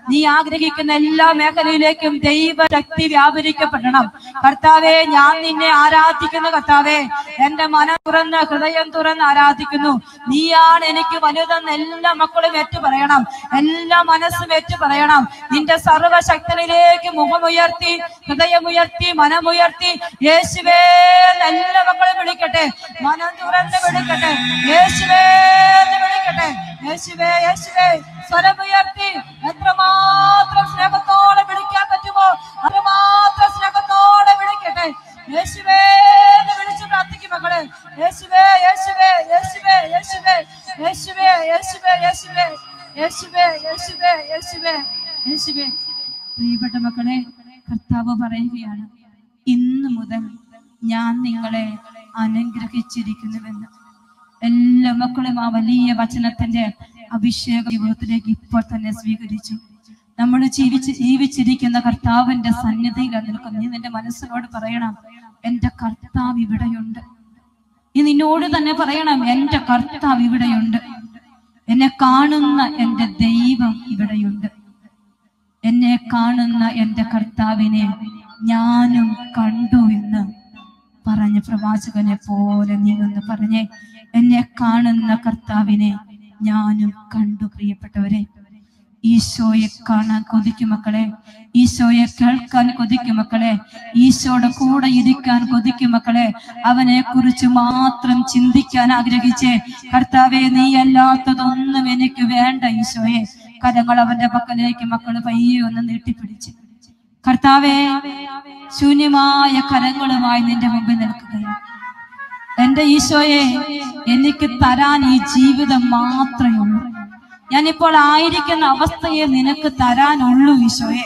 നീ ആഗ്രഹിക്കുന്ന എല്ലാ മേഖലയിലേക്കും ദൈവ ശക്തി വ്യാപരിക്കപ്പെടണം കർത്താവെ ഞാൻ നിന്നെ ആരാധിക്കുന്നു കർത്താവെ എന്റെ മനം തുറന്ന് ഹൃദയം തുറന്ന് ആരാധിക്കുന്നു നീയാണ് എനിക്ക് വലുതെന്ന് എല്ലാ മക്കളും ഏറ്റു പറയണം എല്ലാ മനസ്സും ഏറ്റു പറയണം നിന്റെ സർവശക്തനിലേക്ക് മുഖമുയർത്തി ഹൃദയമുയർത്തി മനമുയർത്തി യേശുവേ എന്ന് എല്ലാ മക്കളും വിളിക്കട്ടെ മനം തുറന്ന് വിളിക്കട്ടെ യേശുവേ എന്ന് വിളിക്കട്ടെ യേശുവേ യേശുവേ സ്വരമുയർത്തി എത്രമാത്രം സ്നേഹത്തോടെ വിളിക്കാൻ പറ്റുമോ അത്രമാത്രം സ്നേഹത്തോടെ വിളിക്കട്ടെ യേശുവേ എന്ന് വിളിച്ച് പ്രാർത്ഥിക്കും മക്കളെ യേശുവേ യേശുവേ യേശുവേ യേശുവേ യേശുവേ യേശുവേ യേശുവേ യേശുവേ യേശുവേ യേശുവേ യേശുവേ പ്രിയപ്പെട്ട മക്കളെ കർത്താവ് പറയുകയാണ് ഇന്ന് മുതൽ ഞാൻ നിങ്ങളെ അനുഗ്രഹിച്ചിരിക്കുന്നുവെന്ന് എല്ലാ മക്കളും ആ വലിയ വചനത്തിന്റെ അഭിഷേക ജീവിതത്തിലേക്ക് ഇപ്പോൾ തന്നെ സ്വീകരിച്ചു നമ്മൾ ജീവിച്ച് ജീവിച്ചിരിക്കുന്ന കർത്താവിന്റെ സന്നിധിയിൽ നിൽക്കുന്നു നീ നിന്റെ മനസ്സിനോട് പറയണം എന്റെ കർത്താവ് ഇവിടെയുണ്ട് നീ നിന്നോട് തന്നെ പറയണം എന്റെ കർത്താവ് ഇവിടെയുണ്ട് എന്നെ കാണുന്ന എന്റെ ദൈവം ഇവിടെയുണ്ട് എന്നെ കാണുന്ന എന്റെ കർത്താവിനെ ഞാനും കണ്ടു എന്ന് പറഞ്ഞ പ്രവാചകനെ പോലെ നീ ഒന്ന് പറഞ്ഞേ എന്നെ കാണുന്ന കർത്താവിനെ ഞാനും കണ്ടു പ്രിയപ്പെട്ടവരെ ഈശോയെ കാണാൻ കൊതിക്കും മക്കളെ ഈശോയെ കേൾക്കാൻ കൊതിക്കും മക്കളെ ഈശോയുടെ കൂടെ ഇരിക്കാൻ കൊതിക്കും മക്കളെ അവനെ കുറിച്ച് മാത്രം ചിന്തിക്കാൻ ആഗ്രഹിച്ച് കർത്താവെ നീ അല്ലാത്തതൊന്നും എനിക്ക് വേണ്ട ഈശോയെ കരങ്ങൾ അവന്റെ പക്കലേക്ക് മക്കള് പയ്യെ ഒന്ന് നീട്ടിപ്പിടിച്ച് കർത്താവെ ശൂന്യമായ കരങ്ങളുമായി നിന്റെ മുമ്പിൽ നിൽക്കുകയാണ് എന്റെ ഈശോയെ എനിക്ക് തരാൻ ഈ ജീവിതം മാത്രമേ ഉള്ളൂ ഞാനിപ്പോൾ ആയിരിക്കുന്ന അവസ്ഥയെ നിനക്ക് തരാനുള്ളൂ ഈശോയെ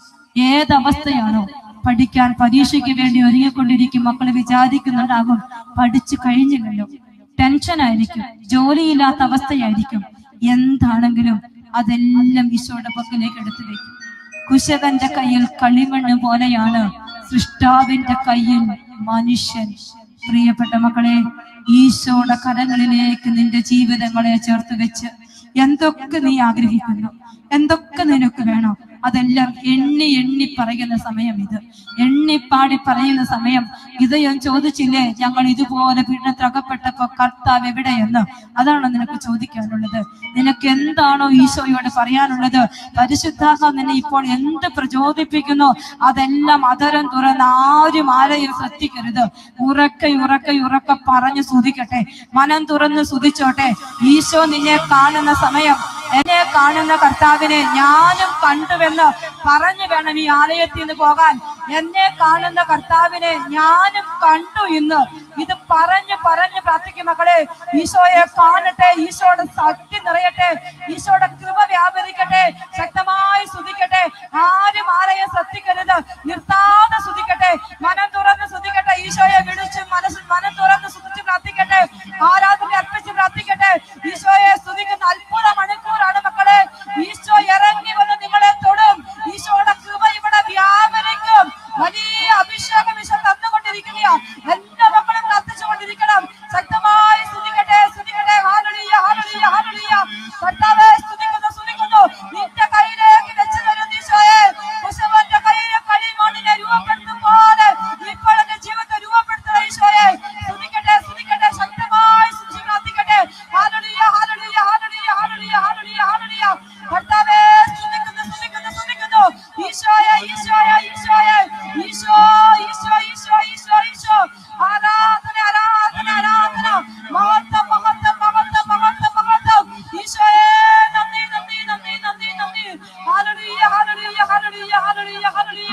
ഏതവസ്ഥയാണോ പഠിക്കാൻ പരീക്ഷയ്ക്ക് വേണ്ടി ഒരുങ്ങിക്കൊണ്ടിരിക്കും മക്കൾ വിചാരിക്കുന്നുണ്ടാകും പഠിച്ചു കഴിഞ്ഞില്ലല്ലോ ടെൻഷനായിരിക്കും ജോലിയില്ലാത്ത അവസ്ഥയായിരിക്കും എന്താണെങ്കിലും അതെല്ലാം ഈശോയുടെ പക്കലേക്ക് എടുത്തു വെക്കും കുശവന്റെ കയ്യിൽ കളിമണ്ണ് പോലെയാണ് സൃഷ്ടാവിന്റെ കയ്യിൽ മനുഷ്യൻ പ്രിയപ്പെട്ട മക്കളെ ഈശോയുടെ കരങ്ങളിലേക്ക് നിന്റെ ജീവിതങ്ങളെ ചേർത്ത് വെച്ച് എന്തൊക്കെ നീ ആഗ്രഹിക്കുന്നു എന്തൊക്കെ നിനക്ക് വേണം അതെല്ലാം എണ്ണി എണ്ണി പറയുന്ന സമയം ഇത് എണ്ണിപ്പാടി പറയുന്ന സമയം ഇത് ഞാൻ ചോദിച്ചില്ലേ ഞങ്ങൾ ഇതുപോലെ പീഡനത്തിലകപ്പെട്ടപ്പോ കർത്താവ് എവിടെയെന്ന് അതാണ് നിനക്ക് ചോദിക്കാനുള്ളത് നിനക്ക് എന്താണോ ഈശോയോട് പറയാനുള്ളത് പരിശുദ്ധാത്മ നിന്നെ ഇപ്പോൾ എന്ത് പ്രചോദിപ്പിക്കുന്നു അതെല്ലാം അതരം തുറന്ന് ആരും ആരെയും ശ്രദ്ധിക്കരുത് ഉറക്കെ ഉറക്കെ ഉറക്കെ പറഞ്ഞു സ്തുതിക്കട്ടെ മനം തുറന്ന് സ്തുതിച്ചോട്ടെ ഈശോ നിന്നെ കാണുന്ന സമയം എന്നെ കാണുന്ന കർത്താവിനെ ഞാനും കണ്ടുവെന്ന് പറഞ്ഞു വേണം ഈ ആലയത്തിൽ നിന്ന് പോകാൻ എന്നെ കാണുന്ന കർത്താവിനെ ഞാനും കണ്ടു ഇന്ന് ഇത് പറഞ്ഞു പറഞ്ഞു പ്രാർത്ഥിക്കും മക്കളെ ഈശോയെ കാണട്ടെ ഈശോയുടെ ശക്തി നിറയട്ടെ ഈശോയുടെ കൃപ വ്യാപരിക്കട്ടെ ശക്തമായി സ്തുതിക്കട്ടെ ആരും ആരെയും ശ്രദ്ധിക്കരുത് നിർത്താതെ സ്തുതിക്കട്ടെ മനം തുറന്ന് സ്തുതിക്കട്ടെ ഈശോയെ വിളിച്ച് മനസ്സിൽ മനം തുറന്ന് സ്തുതിച്ച് പ്രാർത്ഥിക്കട്ടെ ആരാധന അർപ്പിച്ച് പ്രാർത്ഥിക്കട്ടെ ഈശോയെ സ്തുതിക്കുന്ന അത്ഭുത മണിക്കൂറാണ് മക്കളെ ഈശോ ഇറങ്ങി വന്ന് നിങ്ങളെ തൊടും ഈശോയുടെ കൃപ ഇവിടെ വ്യാപരിക്കും വലിയ അഭിഷേകം ഈശോ തന്നുകൊണ്ടിരിക്കുകയാ എല്ലാ മക്കളും പ്രാർത്ഥിച്ചുകൊണ്ടിരിക്കണം ശക്തമായി സ്തുതിക്കട്ടെ സ്തുതിക്കട്ടെ ഹാലളിയ ഹാലളിയ ഹാലളിയ കർത്താവെ സ്തുതിക്കുന്നു സ്തുതിക്കുന്നു നിന്റെ കയ്യിലേക്ക് വെച്ച് തരുന്ന ഈശോയെ കുശവന്റെ കയ്യിലെ കളിമണ്ണിനെ രൂപപ്പെടുത്തും പോലെ ഇപ്പോൾ എന്റെ ജീവിതത്തെ രൂപപ്പെടുത്തുന്ന ഈശോയെ സ്തുതിക്കട്ടെ സ്തുതിക്കട്ടെ ശക്തമായി സ്തുതിച്ച് പ്രാർത്ഥിക്കട്ടെ ഹാലളിയ ഹാലളിയ ഹാലളിയ ഹാലളിയ ഹാലളിയ ഹാലളിയ കർത്താവെ സ്തുതിക്കുന്നു സ്തുതിക്കുന്നു സ്തുതിക്കുന്നു ഈശോയെ ഈശോയെ ഈശോയെ ഈശോ ഈശോ ഈശോ ഈശോ ഈശോ ആരാധന ആരാധന ആരാധന മഹത്വം മഹത്വം മഹത്വം മഹത്വം മഹത്വം ഈശോയെ നന്ദി നന്ദി നന്ദി നന്ദി നന്ദി ഹാലളിയ ഹാലളിയ ഹാലളിയ ഹാലളിയ ഹാലളിയ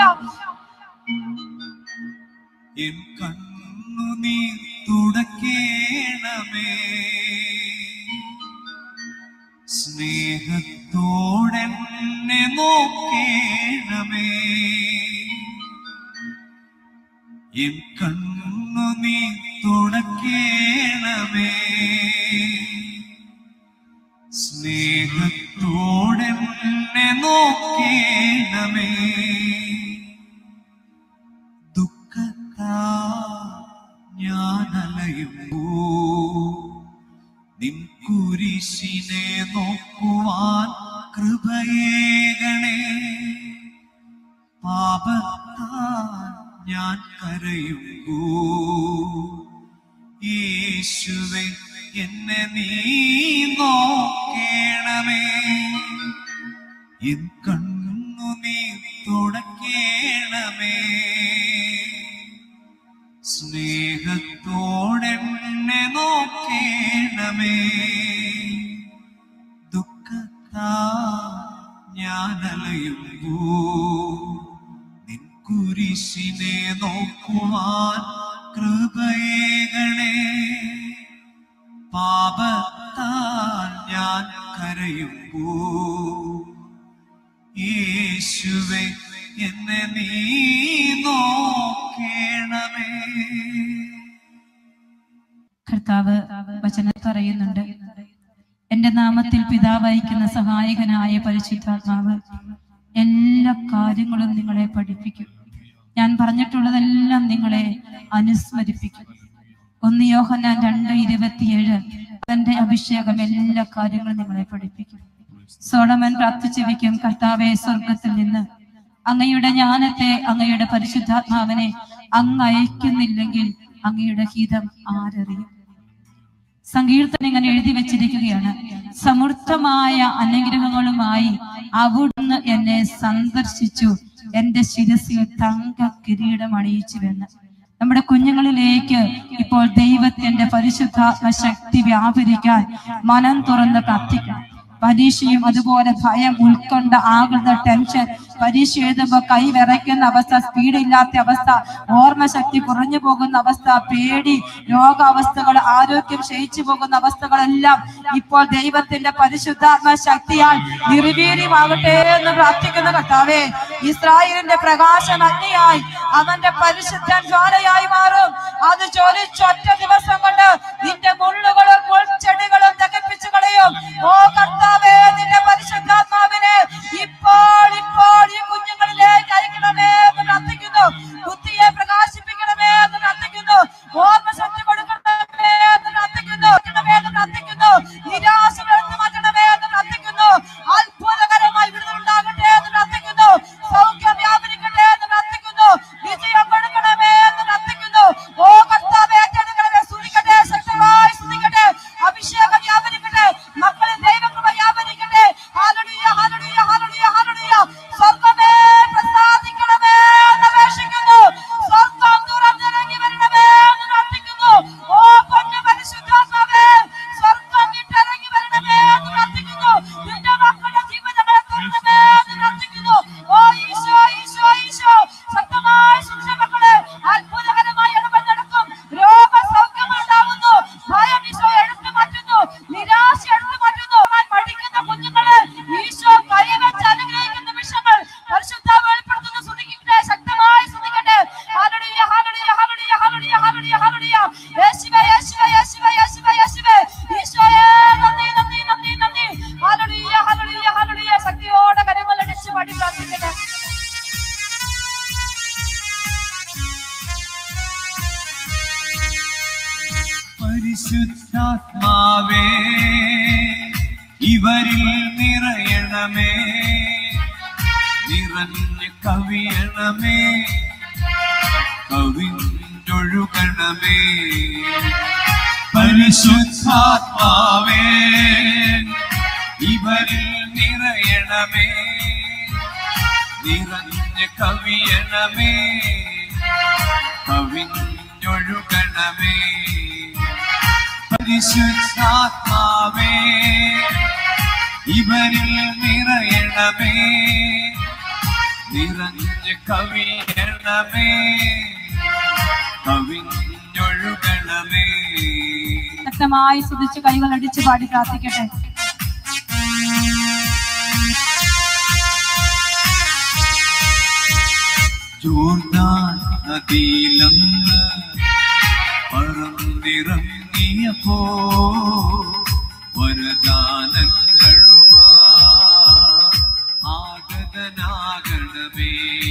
എൻ കണ്ണു നീ തുടക്കേണമേ സ്നേഹത്തോടെന്നെ നോക്കേണമേ എൻ കണ്ണു നീ തുടക്കേണമേ സ്നേഹത്തോടെന്നെ നോക്കേണമേ ദുഃഖത്താ ഞാനലയുമ്പോ നിൻ കുരിശിനെ നോക്കുവാൻ കൃപയേകണേ പാപത്താൽ ഞാൻ കരയുമ്പോ യേശുവെ എന്നെ നീ നോക്കേണമേ എൻ കണ്ണു നീ തുടക്കേണമേ സ്നേഹത്തോടെന്നെ നോക്കേണമേ ദുഃഖത്താ ഞാൻ അലയുമ്പോ നിൻ കുരിശിനെ നോക്കുവാൻ കൃപയേകണേ പാപത്താൽ ഞാൻ കരയുമ്പോ യേശുവെ എന്നെ നീ നോക്കേണമേ കർത്താവ് വചനം പറയുന്നുണ്ട് എന്റെ നാമത്തിൽ പിതാവഹിക്കുന്ന സഹായകനായ പരിശുദ്ധാത്മാവ് എല്ലാ കാര്യങ്ങളും നിങ്ങളെ പഠിപ്പിക്കും ഞാൻ പറഞ്ഞിട്ടുള്ളതെല്ലാം നിങ്ങളെ അനുസ്മരിപ്പിക്കും ഒന്ന് യോഹന്നാൻ രണ്ട് ഇരുപത്തിയേഴ് തന്റെ അഭിഷേകം എല്ലാ കാര്യങ്ങളും നിങ്ങളെ പഠിപ്പിക്കും സോളമൻ പ്രാർത്ഥിച്ചു വെക്കും കർത്താവെ സ്വർഗത്തിൽ നിന്ന് അങ്ങയുടെ ജ്ഞാനത്തെ അങ്ങയുടെ പരിശുദ്ധാത്മാവിനെ അങ്ങ് അയക്കുന്നില്ലെങ്കിൽ അങ്ങയുടെ ഹിതം ആരറിയും സങ്കീർത്തനം ഇങ്ങനെ എഴുതി വെച്ചിരിക്കുകയാണ് സമൃദ്ധമായ അനുഗ്രഹങ്ങളുമായി അവിടുന്ന് എന്നെ സന്ദർശിച്ചു എന്റെ ശിരസിൽ തങ്ക കിരീടം അണിയിച്ചുവെന്ന് നമ്മുടെ കുഞ്ഞുങ്ങളിലേക്ക് ഇപ്പോൾ ദൈവത്തിന്റെ പരിശുദ്ധാത്മ ശക്തി വ്യാപരിക്കാൻ മനം തുറന്ന് പ്രാർത്ഥിക്കണം പരീക്ഷയും അതുപോലെ ഭയം ഉത്കണ്ഠ ആകുന്ന ടെൻഷൻ പരീക്ഷ എഴുതുമ്പോൾ കൈ വിറയ്ക്കുന്ന അവസ്ഥ സ്പീഡ് ഇല്ലാത്ത അവസ്ഥ ഓർമ്മശക്തി കുറഞ്ഞു പോകുന്ന അവസ്ഥ പേടി രോഗാവസ്ഥകൾ ആരോഗ്യം ക്ഷയിച്ചു പോകുന്ന അവസ്ഥകളെല്ലാം ഇപ്പോൾ ദൈവത്തിന്റെ പരിശുദ്ധാത്മ ശക്തിയാൽ നിർവീര്യമാകട്ടെ എന്ന് പ്രാർത്ഥിക്കുന്ന കർത്താവേ ഇസ്രായേലിന്റെ പ്രകാശം അഗ്നിയായി അവന്റെ പരിശുദ്ധൻ ജ്വാലയായി മാറും അത് ചൊലിച്ചൊറ്റ ദിവസം കൊണ്ട് നിന്റെ മുള്ളുകളും മുൾച്ചെടികളും ദഹിപ്പിച്ചു കളയും ഓ കർത്താവേ നിന്റെ പരിശുദ്ധാത്മാവിനെ ഇപ്പോൾ ഇപ്പോൾ ഈ കുഞ്ഞുങ്ങളിലേക്ക് അയക്കണമേ എന്ന് പ്രാർത്ഥിക്കുന്നു ബുദ്ധിയെ പ്രകാശിപ്പിക്കണമേ എന്ന് പ്രാർത്ഥിക്കുന്നു ഓർമ്മ ശക്തി കൊടുക്കണമേ എന്ന് പ്രാർത്ഥിക്കുന്നു കൊടുക്കണമേ എന്ന് പ്രാർത്ഥിക്കുന്നു നിരാശ എടുത്തു മാറ്റണമേ എന്ന് പ്രാർത്ഥിക്കുന്നു അത്ഭുതകരമായി വിടുതലുണ്ടാകട്ടെ എന്ന് പ്രാർത്ഥിക്കുന്നു സൗഖ്യം വ്യാപരിക്കട്ടെ എന്ന് പ്രാർത്ഥിക്കുന്നു വിജയം കൊടുക്കണമേ എന്ന് പ്രാർത്ഥിക്കുന്നു ഓ കർത്താവേ ഏറ്റെടുക്കണമേ സ്തുതിക്കട്ടെ ശക്തമായി സ്തുതിക്കട്ടെ അഭിഷേകം വ്യാപരിക്കട്ടെ മക്കളിൽ ദൈവകൃപ വ്യാപരിക്കട്ടെ ഹല്ലേലൂയ ഹല്ലേലൂയ ഹല്ലേലൂയ ഹല്ലേലൂയ സ്വർഗ്ഗമേ പ്രസാദിക്കണമേ എന്ന് അപേക്ഷിക്കുന്നു സ്വർഗ്ഗം തുറന്നിറങ്ങി വരണമേ എന്ന് പ്രാർത്ഥിക്കുന്നു ഓ പൊന്നു പരിശുദ്ധാത്മാവേ സ്വർഗ്ഗം വിട്ടിറങ്ങി വരണമേ എന്ന് പ്രാർത്ഥിക്കുന്നു നിന്റെ മക്കളുടെ ജീവിതങ്ങളെ തുറന്നമേ എന്ന് പ്രാർത്ഥിക്കുന്നു ഓ ഈശോ ഈശോ ഈശോ ശക്തമായ ശിക്ഷ മക്കളെ അത്ഭുതകരമായ ഇടപെടൽ നടക്കും രോഗസൗഖ്യം ഉണ്ടാവുന്നു ഭയം ഈശോ എടുത്തു മാറ്റുന്നു നിരാശ എടുത്തു മാറ്റുന്നു അവൻ പഠിക്കുന്ന കുഞ്ഞുങ്ങളെ ഈശോ കൈവച്ച് അനുഗ്രഹിക്കുന്ന നിമിഷങ്ങൾ പരിശുദ്ധാത്മ വെളിപ്പെടുത്തുന്നു സ്തുതിക്കട്ടെ ശക്തമായി സ്തുതിക്കട്ടെ hallelujah hallelujah hallelujah hallelujah hallelujah hallelujah യേശുവേ യേശുവേ യേശുവേ യേശുവേ യേശുവേ ഈശോയേ നന്ദി നന്ദി നന്ദി നന്ദി ഹല്ലേലൂയ ഹല്ലേലൂയ ഹല്ലേലൂയ ശക്തിയോടെ കരങ്ങൾ അടിച്ച് പാടി പ്രാർത്ഥിക്കട്ടെ പരിശുദ്ധാത്മാവേ ഇവരിൽ നിറയണമേ നിറഞ്ഞ് കവിയണമേ കവിഞ്ഞൊഴുകണമേ പരിശുദ്ധാത്മാവേ ഇവരിൽ നിറയണമേ നിറഞ്ഞ് കവിയണമേ കവിഞ്ഞൊഴുകണമേ പരിശുദ്ധാത്മാവേ ഇവരിൽ നിറയണമേ നിറഞ്ഞ് കവിയണമേ കവിഞ്ഞൊഴുകണമേ ശക്തമായി സ്തുതിച്ച് കൈകൾ അടിച്ച് പാടി പ്രാർത്ഥിക്കട്ടെ ജോർദാൻ നദിയിലന്ന് പറന്നിറങ്ങിയപ്പോ വരദാനങ്ങളുമാ ആഗതനാകണമേ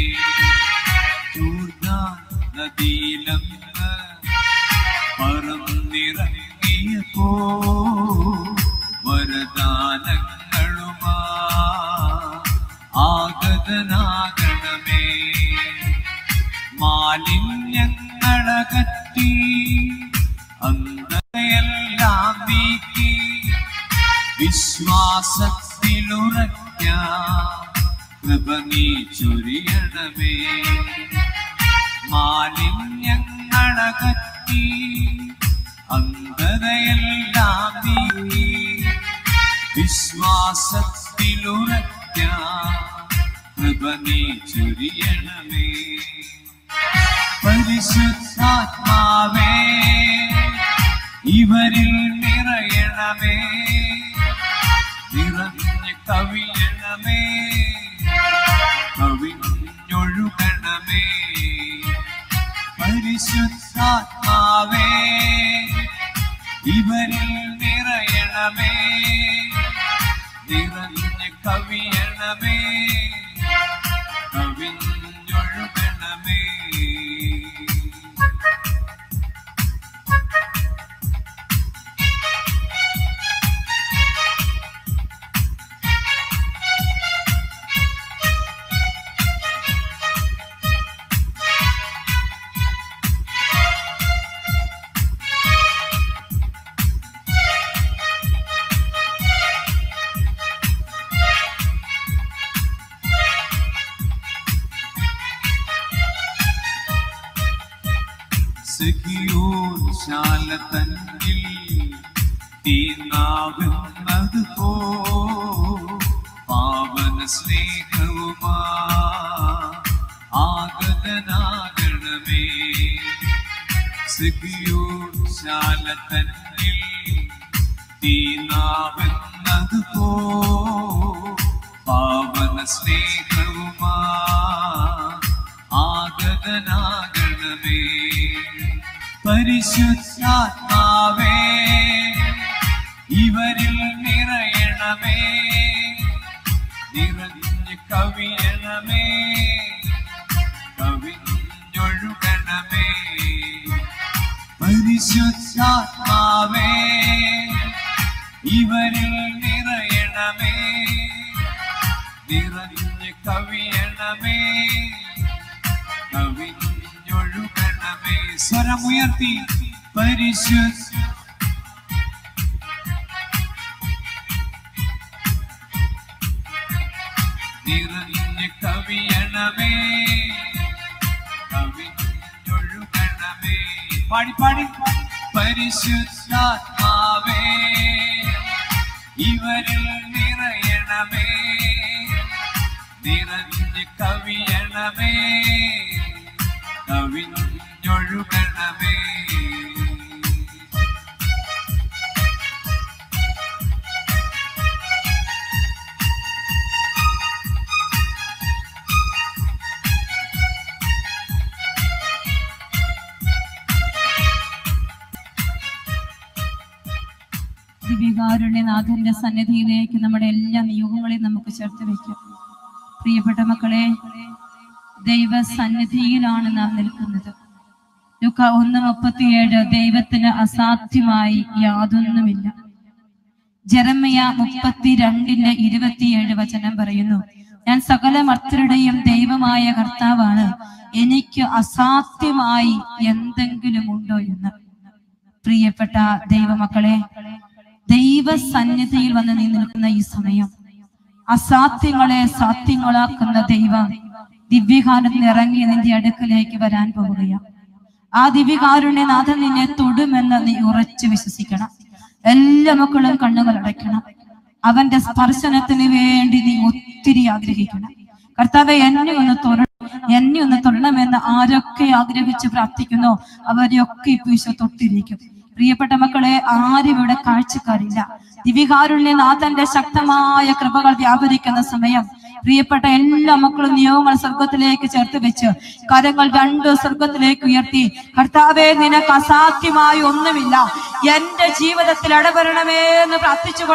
ജോർദാൻ നദിയിലന്ന് പറന്നിറങ്ങിയപ്പോ വരദാനങ്ങളുമാ ആഗതനാകണമേ മാലിന്യങ്ങളകറ്റി അന്ധതയെല്ലാം നീക്കി വിശ്വാസത്തിലുറയ്ക്ക കൃപ നീ ചൊരിയണമേ മാലിന്യങ്ങളകറ്റി അന്ധതയെല്ലാം നീക്കി വിശ്വാസത്തിലുറയ്ക്ക കൃപ നീ ചൊരിയണമേ പരിശുദ്ധാത്മാവേ ഇവരിൽ നിറയണമേ നിറഞ്ഞ് കവിയണമേ കവിഞ്ഞൊഴുകണമേ പരിശുദ്ധാത്മാവേ ഇവരിൽ നിറയണമേ നിറഞ്ഞ് കവിയണമേ കവിഞ്ഞൊഴുകണമേ സഖിയോൻ ശാല തന്നിൽ തീനാവുന്നത് പോ പാവന സ്നേഹവുമാ ആഗതനാകണമേ സഖിയോൻ ശാല തന്നിൽ തീനാവുന്നത് പോ പാവന സ്നേഹവുമാ ആഗതനാകണമേ പരിശുദ്ധാത്മാവേ ഇവരിൽ നിറയണമേ നിറഞ്ഞ് കവിയണമേ കവിഞ്ഞൊഴുകണമേ പരിശുദ്ധാത്മാവേ ഇവരിൽ നിറയണമേ നിറഞ്ഞ് കവിയണമേ കവിഞ്ഞൊഴുകണമേ സ്വരമുയർത്തി പരിശുദ്ധ നിറഞ്ഞ് കവിയണമേ കവിഞ്ഞൊഴുകണമേ പാടി പാടി പരിശുദ്ധാത്മാവേ ഇവരിൽ നിറയണമേ നിറഞ്ഞ് കവിയണമേ കവിഞ്ഞൊഴുകണമേ ദിവ്യകാരുണ്യനാഥന്റെ സന്നിധിയിലേക്ക് നമ്മുടെ എല്ലാ നിയോഗങ്ങളെയും നമുക്ക് ചേർത്ത് വെക്കാം പ്രിയപ്പെട്ട മക്കളെ ദൈവ സന്നിധിയിലാണ് നാം നിൽക്കുന്നത് ലുക്ക ഒന്ന് മുപ്പത്തിയേഴ് ദൈവത്തിന് അസാധ്യമായി യാതൊന്നുമില്ല ജെറമയ മുപ്പത്തിരണ്ടിന്റെ ഇരുപത്തിയേഴ് വചനം പറയുന്നു ഞാൻ സകല മർത്തരുടെയും ദൈവമായ കർത്താവാണ് എനിക്ക് അസാധ്യമായി എന്തെങ്കിലും ഉണ്ടോ എന്ന് പ്രിയപ്പെട്ട ദൈവമക്കളെ ദൈവ സന്നിധിയിൽ വന്ന് നീ നിൽക്കുന്ന ഈ സമയം അസാധ്യങ്ങളെ സാധ്യങ്ങളാക്കുന്ന ദൈവം ദിവ്യകാലത്തിൽ ഇറങ്ങി നിന്റെ അടുക്കലേക്ക് വരാൻ പോവുകയാണ് ആ ദിവ്യകാരുണ്യനാഥൻ നിന്നെ തൊടുമെന്ന് നീ ഉറച്ചു വിശ്വസിക്കണം എല്ലാ മക്കളും കണ്ണുകൾ അടയ്ക്കണം അവന്റെ സ്പർശനത്തിന് വേണ്ടി നീ ഒത്തിരി ആഗ്രഹിക്കണം കർത്താവെ എന്നെ ഒന്ന് തൊടണം എന്നെ ഒന്ന് തൊടണമെന്ന് ആരൊക്കെ ആഗ്രഹിച്ച് പ്രാർത്ഥിക്കുന്നോ അവരെയൊക്കെ ഇപ്പൊ ഈശോ തൊട്ടിരിക്കും പ്രിയപ്പെട്ട മക്കളെ ആരും ഇവിടെ കാഴ്ചക്കാരില്ല ദിവ്യകാരുണ്യനാഥന്റെ ശക്തമായ കൃപകൾ വ്യാപരിക്കുന്ന സമയം പ്രിയപ്പെട്ട എല്ലാ മക്കളും നിയമങ്ങൾ സ്വർഗത്തിലേക്ക് ചേർത്ത് വെച്ച് കരങ്ങൾ രണ്ട് സ്വർഗത്തിലേക്ക് ഉയർത്തി കർത്താവെ നിനക്ക് അസാധ്യമായ ഒന്നുമില്ല എന്റെ ജീവിതത്തിൽ ഇടപെടണമേ എന്ന് പ്രാർത്ഥിച്ചുകൊണ്ട്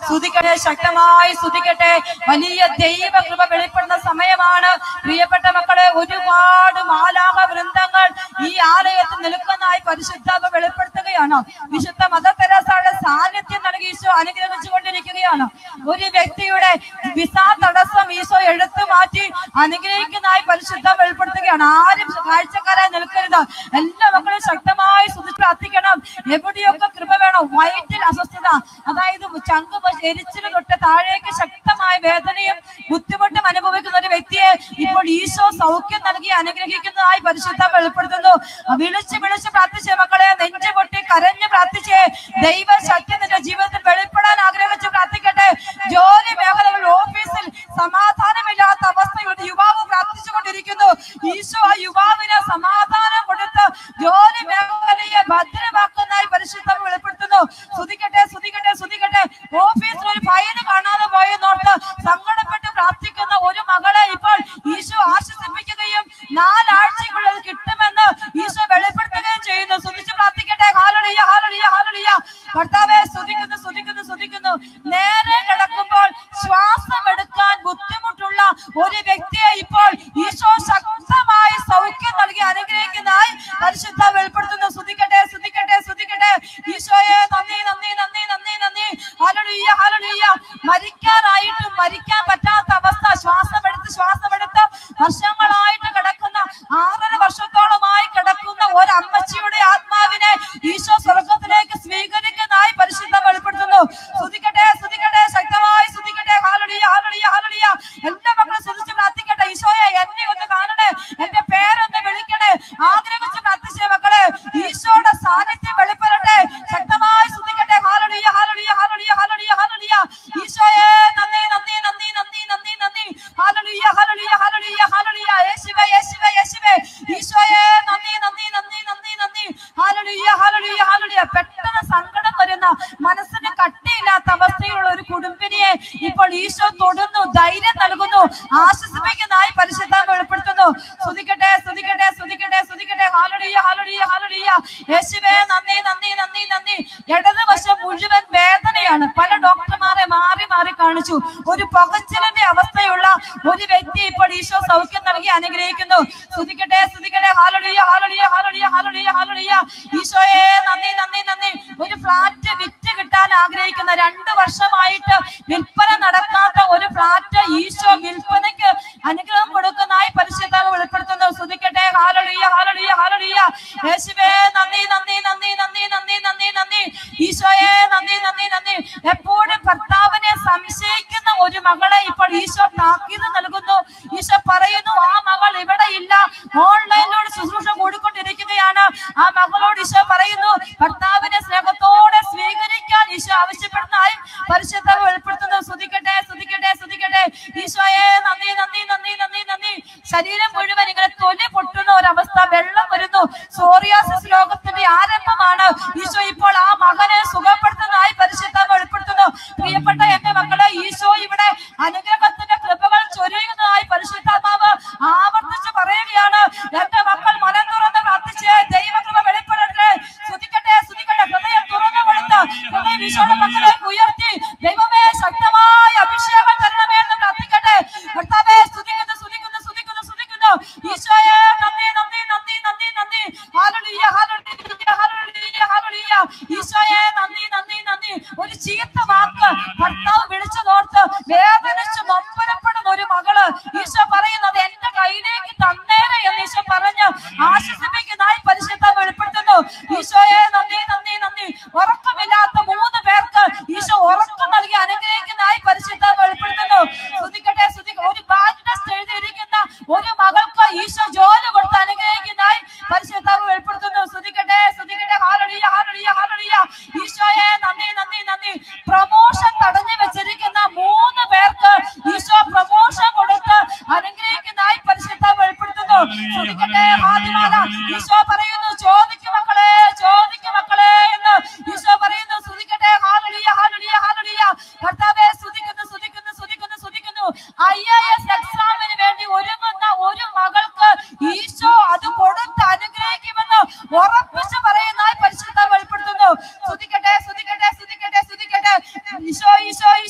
സ്തുതിക്കട്ടെ ശക്തമായി സ്തുതിക്കട്ടെ വലിയ ദൈവ കൃപ വെളിപ്പെടുന്ന സമയമാണ് പ്രിയപ്പെട്ട മക്കളെ ഒരുപാട് മാലാഹ വൃന്ദങ്ങൾ ഈ ആലയത്തിൽ നിൽക്കുന്നതായി പരിശുദ്ധാത്മ വെളിപ്പെടുത്തുകയാണ് വിശുദ്ധ മദർ തെരേസയുടെ സാന്നിധ്യം നൽകി ഈശോ അനുഗ്രഹിച്ചുകൊണ്ടിരിക്കുകയാണ് ഒരു വ്യക്തിയുടെ വിസ തടസ്സം ഈശോ എടുത്തു മാറ്റി അനുഗ്രഹിക്കുന്നതായി പരിശുദ്ധ വെളിപ്പെടുത്തുകയാണ് ആരും കാഴ്ചക്കാരായി നിൽക്കരുത് എല്ലാ മക്കളും ശക്തമായി സ്തുതി പ്രാർത്ഥിക്കണം എവിടെയൊക്കെ കൃപ വേണം വയറ്റിൽ അസ്വസ്ഥത അതായത് ചങ്ക് എരിച്ചിൽ തൊട്ട് താഴേക്ക് ശക്തമായ വേദനയും ബുദ്ധിമുട്ടും അനുഭവിക്കുന്ന ഒരു വ്യക്തിയെ ഇപ്പോൾ ഈശോ സൗഖ്യം നൽകി അനുഗ്രഹിക്കുന്നതായി പരിശുദ്ധ വെളിപ്പെടുത്തുന്നു വിളിച്ച് വിളിച്ച് പ്രാർത്ഥിച്ച മക്കളെ നെഞ്ചു പൊട്ടി കരഞ്ഞു പ്രാർത്ഥിച്ചേ ദൈവ ശക്തി നിന്റെ ജീവിതത്തിൽ വെളിപ്പെടാൻ ആഗ്രഹിച്ച് പ്രാർത്ഥിക്കട്ടെ ജോലി മേഖലകൾ ഓഫീസിൽ സമാധാനമില്ലാത്ത അവസ്ഥയിൽ ഒരു യുവാവ് പ്രാർത്ഥിച്ചുകൊണ്ടിരിക്കുന്നു ഈശോ ആ യുവാവിന് സമാധാനം കൊടുത്ത് ജോലി മേഖലയെ ഭദ്രമാക്കുന്നതായി പരിശുദ്ധം വെളിപ്പെടുത്തുന്നു സ്തുതിക്കട്ടെ സ്തുതിക്കട്ടെ സ്തുതിക്കട്ടെ ഓഫീസിൽ ഒരു ഫയല് കാണാതെ പോയെന്നോർത്ത് സങ്കടപ്പെട്ട് പ്രാർത്ഥിക്കുന്ന ഒരു മകളെ ഇപ്പോൾ ഈശോ ആശ്വസിപ്പിക്കുകയും നാലാഴ്ചക്കുള്ളിൽ കിട്ടുമെന്ന് ഈശോ വെളിപ്പെടുത്തുകയും ചെയ്യുന്നു സ്തുതിച്ച് പ്രാർത്ഥിക്കട്ടെ ഹാലളിയ ഹാലളിയ ഹാലളിയ കർത്താവെ സ്തുതിക്കുന്നു സ്തുതിക്കുന്നു സ്തുതിക്കുന്നു നേരെ കിടക്കുമ്പോൾ ശ്വാസം എടുക്കാൻ ബുദ്ധിമുട്ടുള്ള ഒരു വ്യക്തിയെ ഇപ്പോൾ ഈശോ ശക്തമായി സൗഖ്യം നൽകി അനുഗ്രഹിക്കുന്നതായി പരിശുദ്ധ വെളിപ്പെടുത്തുന്നു സ്തുതിക്കട്ടെ സ്തുതിക്കട്ടെ സ്തുതിക്കട്ടെ ഈശോയെ നന്ദി നന്ദി നന്ദി നന്ദി നന്ദി ഹല്ലേലൂയ ഹല്ലേലൂയ മരിക്കാനായിട്ടും മരിക്കാൻ പറ്റാത്ത അവസ്ഥ ശ്വാസം എടുത്ത് ശ്വാസം എടുത്ത് വർഷങ്ങളായിട്ട് കിടക്കുന്ന ആറര വർഷത്തോളമായി കിടക്കുന്ന ഒരു അമ്മച്ചിയുടെ ആത്മാവിനെ ഈശോ സ്വർഗത്തിലേക്ക് സ്വീകരിക്കുന്നതായി പരിശുദ്ധ വെളിപ്പെടുത്തുന്നു സ്തുതിക്കട്ടെ സ്തുതിക്കട്ടെ ശക്തമായി സ്തുതിക്കട്ടെ ഹാലളിയ ഹാലളിയ ഹാലളിയ എല്ലാ മക്കളും സ്തുതിച്ച് പ്രാർത്ഥിക്കട്ടെ ഈശോയെ എന്നെ ഒന്ന് കാണണേ എന്റെ പേരൊന്ന് വിളിക്കണേ ആഗ്രഹിച്ച് പ്രാർത്ഥിച്ചേ മക്കളെ ഈശോയുടെ സാന്നിധ്യം വെളിപ്പെടട്ടെ ശക്തമായി സ്തുതിക്കട്ടെ ഹാലളിയ ഹാലളിയ ഹാലളിയ ഹാലളിയ ഹാലളിയ ഈശോയെ നന്ദി നന്ദി നന്ദി നന്ദി നന്ദി നന്ദി ഹാലളിയ ഹാലളിയ ഹാലളിയ ഹാലളിയ യേശുവേ യേശുവേ യേശുവേ ഈശോയെ നന്ദി നന്ദി നന്ദി നന്ദി നന്ദി ഹാലളിയ ഹാലളിയ ഹാലളിയ പെട്ടെന്ന് സങ്കടം വരുന്ന മനസ്സിന് കട്ടിയില്ലാത്ത അവസ്ഥയിലുള്ള ഒരു കുടുംബിനിയെ ഇപ്പോൾ ഈശോ തൊടുന്നു ധൈര്യം നൽകുന്നു ആശ്വസിപ്പിക്കുന്നതായി പരിശുദ്ധ വെളിപ്പെടുത്തുന്നു സ്തുതിക്കട്ടെ സ്തുതിക്കട്ടെ സ്തുതിക്കട്ടെ സ്തുതിക്കട്ടെ ഹാലളിയ ഹാലളിയ ഹാലളിയ യേശുവേ നന്ദി നന്ദി നന്ദി നന്ദി ഇടതുവശം മുഴുവൻ വേദനയാണ് പല ഡോക്ടർമാരെ മാറി മാറി കാണിച്ചു ഒരു പകച്ചിലിന്റെ അവസ്ഥയുള്ള ഒരു വ്യക്തി ഇപ്പോൾ ഈശോ സൗഖ്യം നൽകി അനുഗ്രഹിക്കുന്നു സ്തുതിക്കട്ടെ സ്തുതിക്കട്ടെ ഹാലളിയ ഹാലളിയ ഹാലളിയ ഹാലളിയ ഹാലളിയ ഈശോയെ നന്ദി നന്ദി നന്ദി ഒരു ഫ്ലാറ്റ് വിറ്റ് കിട്ടാൻ ആഗ്രഹിക്കുന്ന രണ്ട് വർഷമായിട്ട് വിൽപ്പന നടക്കാത്ത ഒരു ഫ്ലാറ്റ് ഈശോ വിൽപ്പനയ്ക്ക് അനുഗ്രഹം കൊടുക്കുന്നതായി പരിശുദ്ധ വെളിപ്പെടുത്തുന്നു സ്തുതിക്കട്ടെ ഹാലളിയ ഹാലളിയ ഹാലളിയ യേശുവേ നന്ദി നന്ദി നന്ദി നന്ദി നന്ദി നന്ദി നന്ദി ഈശോയെ നന്ദി നന്ദി നന്ദി എപ്പോഴും ഭർത്താവിനെ സംശയിക്കുന്ന ഒരു മകളെ ഇപ്പോൾ ഈശോ താക്കീത് നൽകുന്നു ഈശോ പറയുന്നു ആ മകൾ ഇവിടെ ഇല്ല ഓൺലൈനിലൂടെ ശുശ്രൂഷ കൂടിക്കൊണ്ടിരിക്കുകയാണ് ആ മകളോട് ഈശോ പറയുന്നു ഭർത്താവിനെ സ്നേഹത്തോടെ സ്വീകരിക്കാൻ ഈശോ ആവശ്യപ്പെടുന്നതായും പരിശുദ്ധ വെളിപ്പെടുത്തുന്നു സ്തുതിക്കട്ടെ സ്തുതിക്കട്ടെ സ്തുതിക്കട്ടെ ഈശോയെ നന്ദി നന്ദി നന്ദി നന്ദി നന്ദി ശരീരം മുഴുവൻ ഇങ്ങനെ തൊലി പൊട്ടുന്ന ഒരവസ്ഥ വെള്ളം വരുന്നു സോറിയാസിസ് രോഗത്തിന്റെ ആരംഭമാണ് ഈശോ ഇപ്പോൾ ആ മകനെ സുഖപ്പെടുത്തുന്നതായി പരിശുദ്ധ വെളിപ്പെടുത്തുന്നു പ്രിയപ്പെട്ട എന്റെ മക്കളെ ഈശോ ഇവിടെ അനുഗ്രഹത്തിന്റെ കൃപകൾ ചൊരിയുന്നതായി പരിശുദ്ധാത്മാവ് ആവർത്തിച്ച് പറയുകയാണ് എന്റെ മക്കൾ മനം തുറന്ന് പ്രാർത്ഥിച്ച് ദൈവകൃപ വെളിപ്പെടട്ടെ സ്തുതിക്കട്ടെ സ്തുതിക്കട്ടെ ഹൃദയം തുറന്നു കൊടുത്ത് ഹൃദയം ഈശോയുടെ മക്കളെ ഉയർത്തി ദൈവമേ ശക്തമായ അഭിഷേകം തരണമേ എന്ന് പ്രാർത്ഥിക്കട്ടെ കർത്താവേ സ്തുതിക്കുന്നു സ്തുതിക്കുന്നു സ്തുതിക്കുന്നു സ്തുതിക്കുന്നു ഈശോയെ നന്ദി നന്ദി നന്ദി നന്ദി നന്ദി ഹല്ലേലൂയ ഹല്ലേലൂയ ഹല്ലേലൂയ ഹല്ലേലൂയ ഈശോയെ നന്ദി നന്ദി നന്ദി ഒരു ചീത്ത വാക്ക് ഭർത്താവ് വിളിച്ചതോർത്ത് വേദനിച്ച് നൊമ്പരപ്പെടുന്ന ഒരു മകള് ഈശോ പറയുന്നത് എന്റെ കയ്യിലേക്ക് തന്നേരെ എന്ന് ഈശോ പറഞ്ഞ് ആശ്വസിപ്പിക്കുന്നതായി പരിശുദ്ധ വെളിപ്പെടുത്തുന്നു ഈശോയെ നന്ദി നന്ദി നന്ദി ഉറക്കമില്ലാത്ത മൂന്ന് പേർക്ക് ഈശോ ഉറക്കം നൽകി അനുഗ്രഹിക്കുന്നതായി പരിശുദ്ധ വെളിപ്പെടുത്തുന്നു സ്തുതിക്കട്ടെ സ്തുതിക്ക ഒരു ബാഡ് ടെസ്റ്റ് എഴുതിയിരിക്കുന്ന ഒരു മകൾക്ക് ഈശോ ജോലി കൊടുത്ത് അനുഗ്രഹിക്കുന്നതായി പരിശുദ്ധാവ് വെളിപ്പെടുത്തുന്നു സ്തുതിക്കട്ടെ സ്തുതിക്കട്ടെ ഹാലളിയ ഹാലളിയ ഹാലളിയ ഈശോയെ നന്ദി നന്ദി നന്ദി പ്രമോഷൻ തടഞ്ഞു വെച്ചിരിക്കുന്ന മൂന്ന് പേർക്ക് ഈശോ പ്രമോഷൻ കൊടുത്ത് അനുഗ്രഹിക്കുന്നതായി പരിശുദ്ധ വെളിപ്പെടുത്തുന്നു സ്തുതിക്കട്ടെ ഹാദിമാല ഈശോ പറയുന്നു ചോദിക്കു മക്കളെ ചോദിക്കു മക്കളെ എന്ന് ഈശോ പറയുന്നു സ്തുതിക്കട്ടെ ഹാലളിയ ഹാലളിയ ഹാലളിയ കർത്താവെ സ്തുതിക്കുന്നു സ്തുതിക്കുന്നു സ്തുതിക്കുന്നു സ്തുതിക്കുന്നു ഐ എ എസ് എക്സാമിന് വേണ്ടി ഒരുങ്ങുന്ന ഒരു മകൾക്ക് ഈശോ അത് കൊടുത്ത് അനുഗ്രഹിക്കുമെന്ന് ഉറപ്പിച്ച് പറയുന്നതായി പരിശുദ്ധ വെളിപ്പെടുത്തുന്നു സ്തുതിക്കട്ടെ സ്തുതിക്കട്ടെ സ്തുതിക്കട്ടെ സ്തുതിക്കട്ടെ ഈശോ ഈശോ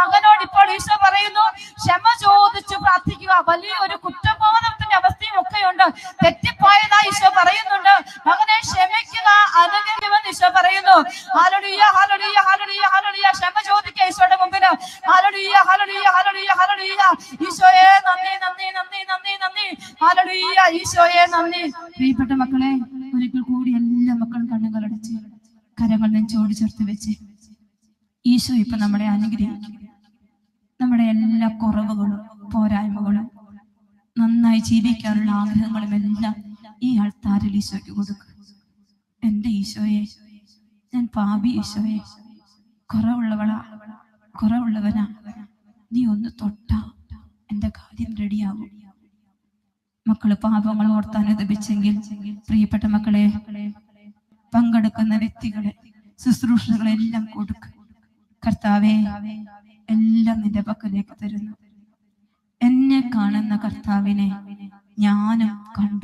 മകനോട് ഇപ്പോൾ ഈശോ പറയുന്നു ക്ഷമ ചോദിച്ചു പ്രാർത്ഥിക്കുക വലിയൊരു കുറ്റബോധത്തിന്റെ അവസ്ഥയും ഒക്കെയുണ്ട് തെറ്റിപ്പോയതാ ഈശോ പറയുന്നുണ്ട് മകനെ ക്ഷമിക്കുക അനുഗ്രഹമെന്ന് ഈശോ പറയുന്നു ഹാലടിയ ഹാലടിയ ഹാലടിയ ഹാലടിയ ക്ഷമ ചോദിക്കുക ഈശോയുടെ മുമ്പിൽ ഹാലടിയ ഹാലടിയ ഹാലടിയ ഹാലടിയ ഈശോയെ നന്ദി നന്ദി നന്ദി നന്ദി നന്ദി ഹാലടിയ ഈശോയെ നന്ദി പ്രിയപ്പെട്ട മക്കളെ ഒരിക്കൽ കൂടി എല്ലാ മക്കളും കണ്ണുകളടച്ച് കരങ്ങൾ നെഞ്ചോട് ചേർത്ത് വെച്ച് ഈശോ ഇപ്പൊ നമ്മളെ അനുഗ്രഹിക്കും നമ്മുടെ എല്ലാ കുറവുകളും പോരായ്മകളും നന്നായി ജീവിക്കാനുള്ള ആഗ്രഹങ്ങളും എല്ലാം ഈ ആൾത്താരിൽ ഈശോയ്ക്ക് കൊടുക്കുക എന്റെ ഈശോയെ ഞാൻ പാപി ഈശോയെ കുറവുള്ളവളാ കുറവുള്ളവനാ നീ ഒന്ന് തൊട്ടാ എന്റെ കാര്യം റെഡിയാകും മക്കള് പാപങ്ങൾ ഓർത്താൻ അനുദപിച്ചെങ്കിൽ പ്രിയപ്പെട്ട മക്കളെ പങ്കെടുക്കുന്ന വ്യക്തികളെ ശുശ്രൂഷകളെല്ലാം കൊടുക്കുക കർത്താവെ എല്ലാം നിന്റെ പക്കലേക്ക് തരുന്നു എന്നെ കാണുന്ന കർത്താവിനെ ഞാനും കണ്ടു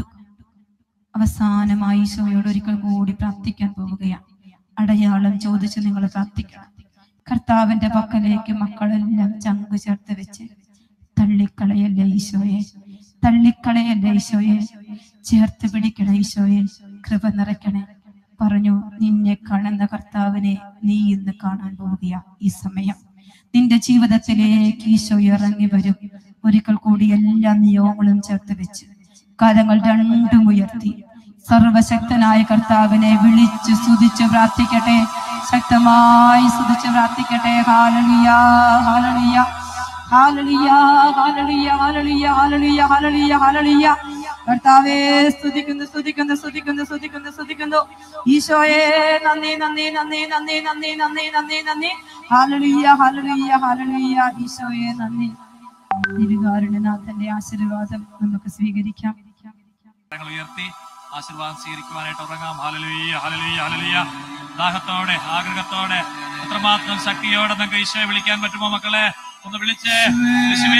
അവസാനമായി ഈശോയോട് ഒരിക്കൽ കൂടി പ്രാർത്ഥിക്കാൻ പോവുകയാണ് അടയാളം ചോദിച്ച് നിങ്ങൾ പ്രാർത്ഥിക്കണം കർത്താവിന്റെ പക്കലേക്ക് മക്കളെല്ലാം ചങ്കു ചേർത്ത് വെച്ച് തള്ളിക്കളയല്ലേ ഈശോയെ തള്ളിക്കളയല്ലേ ഈശോയെ ചേർത്ത് പിടിക്കണേ ഈശോയെ കൃപ നിറയ്ക്കണേ പറഞ്ഞു നിന്നെ കാണുന്ന കർത്താവിനെ നീ ഇന്ന് കാണാൻ പോവുകയാ ഈ സമയം നിന്റെ ജീവിതത്തിലേക്ക് ഈശോ ഇറങ്ങി വരും ഒരിക്കൽ കൂടി എല്ലാ നിയോഗങ്ങളും ചേർത്ത് വെച്ച് കരങ്ങൾ രണ്ടും ഉയർത്തി സർവശക്തനായ കർത്താവിനെ വിളിച്ചു സ്തുതിച്ച് പ്രാർത്ഥിക്കട്ടെ ശക്തമായി സ്തുതിച്ച് പ്രാർത്ഥിക്കട്ടെ ഹാലളിയ ഹാലളിയ ഹാലളിയ ഹാലളിയ ഹാലളിയ ഹാലളിയ ഹാലളിയ ഹാലളിയ കർത്താവേ സ്തുതിക്കുന്നു സ്തുതിക്കുന്നു സ്തുതിക്കുന്നു സ്തുതിക്കുന്നു സ്തുതിക്കുന്നു ഈശോയെ നന്ദി നന്ദി നന്ദി നന്ദി നന്ദി നന്ദി നന്ദി നന്ദി ഹാലളിയ ഹാലളിയ ഹാലളിയ ഈശോയെ നന്ദി തിരുകാരുണ്യനാഥന്റെ ആശീർവാദം നമുക്ക് സ്വീകരിക്കാം കരങ്ങൾ ഉയർത്തി ആശീർവാദം സ്വീകരിക്കുവാനായിട്ട് ഉറങ്ങാം ഹലലുയ്യ ഹലലുയ്യ ഹലലുയ്യ ദാഹത്തോടെ ആഗ്രഹത്തോടെ എത്രമാത്രം ശക്തിയോടെ നിങ്ങൾക്ക് ഈശോയെ വിളിക്കാൻ പറ്റുമോ മക്കളെ ഒന്ന് വിളിച്ചേ യേശുവേ.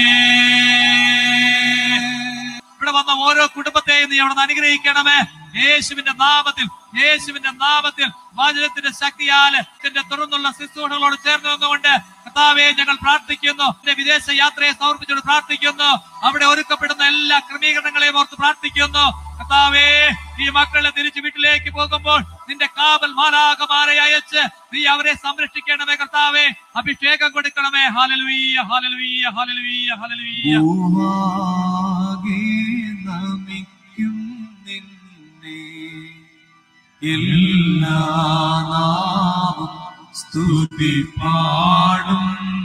ഇവിടെ വന്ന ഓരോ കുടുംബത്തെയും നീ അവിടെ അനുഗ്രഹിക്കണമേ യേശുവിന്റെ നാമത്തിൽ യേശുവിന്റെ നാമത്തിൽ വാചനത്തിന്റെ ശക്തിയാല് ഇതിന്റെ തുറന്നുള്ള ശുശ്രൂഷകളോട് ചേർന്ന് നിന്നുകൊണ്ട് കർത്താവെ ഞങ്ങൾ പ്രാർത്ഥിക്കുന്നു എന്റെ വിദേശ യാത്രയെ സമർപ്പിച്ചുകൊണ്ട് പ്രാർത്ഥിക്കുന്നു അവിടെ ഒരുക്കപ്പെടുന്ന എല്ലാ ക്രമീകരണങ്ങളെയും ഓർത്ത് പ്രാർത്ഥിക്കുന്നു കർത്താവേ ഈ മക്കളെ തിരിച്ചു വീട്ടിലേക്ക് പോകുമ്പോൾ നിന്റെ കാവൽ മാലാകമാരെ അയച്ച് നീ അവരെ സംരക്ഷിക്കണമേ കർത്താവേ അഭിഷേകം കൊടുക്കണമേ ഹാലലുയ്യ ഹാലലുയ്യ ഹാലലുയ്യ ഹാലലുയ്യ ഭൂവാകെ നമിക്കും നിന്നെ എല്ലാ നാവും സ്തുതി പാടും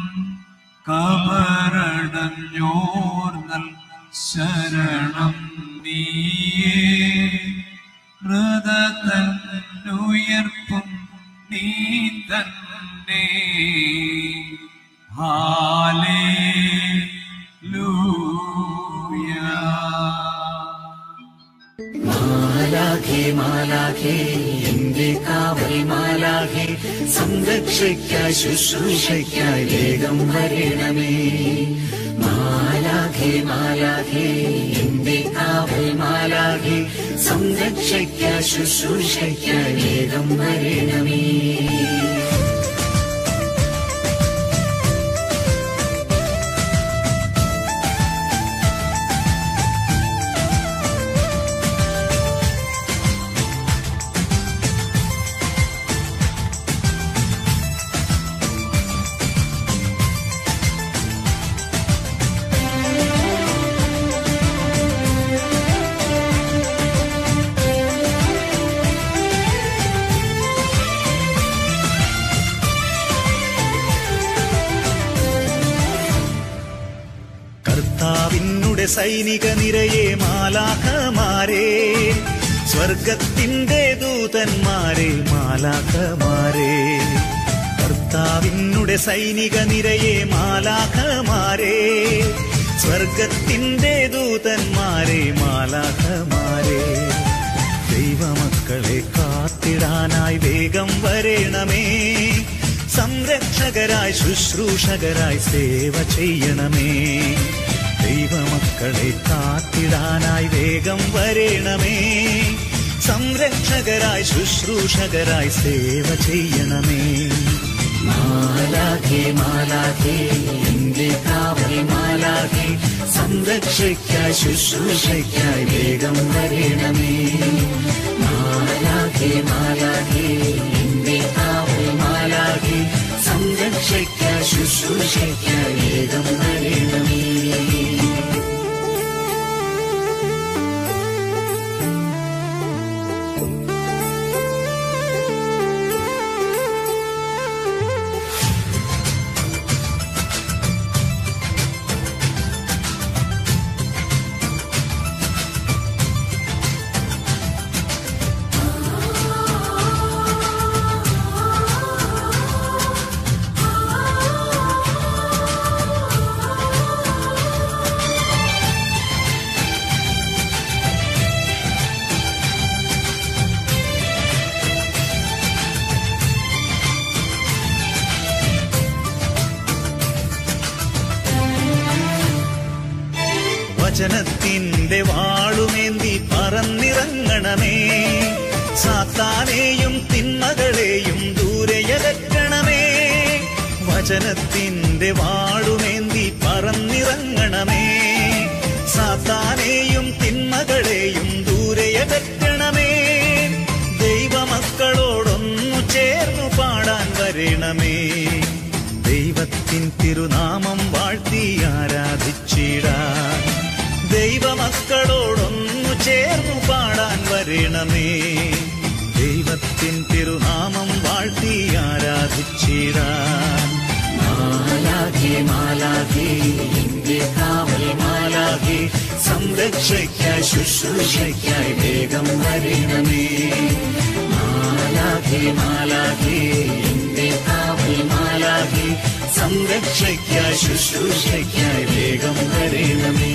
കബറടഞ്ഞോർന്നൽ ശരണം നീയേ ഹൃദതന്നുയർപ്പും നീ തന്നെ ഹാലേലൂയ മാലാഖേ മാലാഖേ എന്റെ കാവൽ മാലാഖേ സംരക്ഷയ്ക്കായി ശുശ്രൂഷയ്ക്കായി വേഗം വരണമേ മാലാഖേ മാലാഖേ എന്റെ കാവൽ മാലാഖേ സംരക്ഷയ്ക്കായി ശുശ്രൂഷയ്ക്കായി വേഗം വരണമേ കർത്താവിനുടെ സൈനിക നിരയെ മാലാഖമാരെ സ്വർഗത്തിന്റെ ദൂതന്മാരെ മാലാഖമാരെ കർത്താവിനുടെ സൈനിക നിരയെ മാലാഖമാരെ സ്വർഗത്തിന്റെ ദൂതന്മാരെ മാലാഖമാരെ ദൈവമക്കളെ കാത്തിടാനായി വേഗം വരേണമേ സംരക്ഷകരായി ശുശ്രൂഷകരായി സേവ ചെയ്യണമേ ദൈവമക്കളെ കാത്തിടാനായി വേഗം വരേണമേ സംരക്ഷകരായി ശുശ്രൂഷകരായി സേവ ചെയ്യണമേ മാലാഖേ മാലാഖേ സംരക്ഷയ്ക്കായി ശുശ്രൂഷയ്ക്കായി വേഗം വരേണമേ മാലാകെ മാലാകെ എന്റെ കാവൽ മാലാകെ സംരക്ഷയ്ക്കായി ശുശ്രൂഷയ്ക്കായി വേഗം വരേണമേ വചനത്തിന്റെ വാളുമേന്തി പറന്നിറങ്ങണമേ സാത്താനെയും തിന്മകളെയും ദൂരെയകറ്റണമേ വചനത്തിന്റെ വാളുമേന്തി പറന്നിറങ്ങണമേ സാത്താനെയും തിന്മകളെയും ദൂരെയകറ്റണമേ ദൈവമക്കളോടൊന്നു ചേർന്നു പാടാൻ വരണമേ ദൈവത്തിൻ തിരുനാമം വാഴ്ത്തി ആരാധിച്ചിടാൻ ദൈവമക്കളോടൊന്നു ചേർന്നു പാടാൻ വരണമേ ദൈവത്തിൻ തിരുനാമം വാഴ്ത്തി ആരാധിച്ചിടാൻ മാലാകെ മാലാകെ എന്റെ കാവൽ മാലാകെ സംരക്ഷയ്ക്കായി ശുശ്രൂഷയ്ക്കായി വേഗം വരണമേ മാലാകെ മാലാകെ എന്റെ കാവൽ മാലാകെ സംരക്ഷയ്ക്കായി ശുശ്രൂഷയ്ക്കായി വേഗം വരണമേ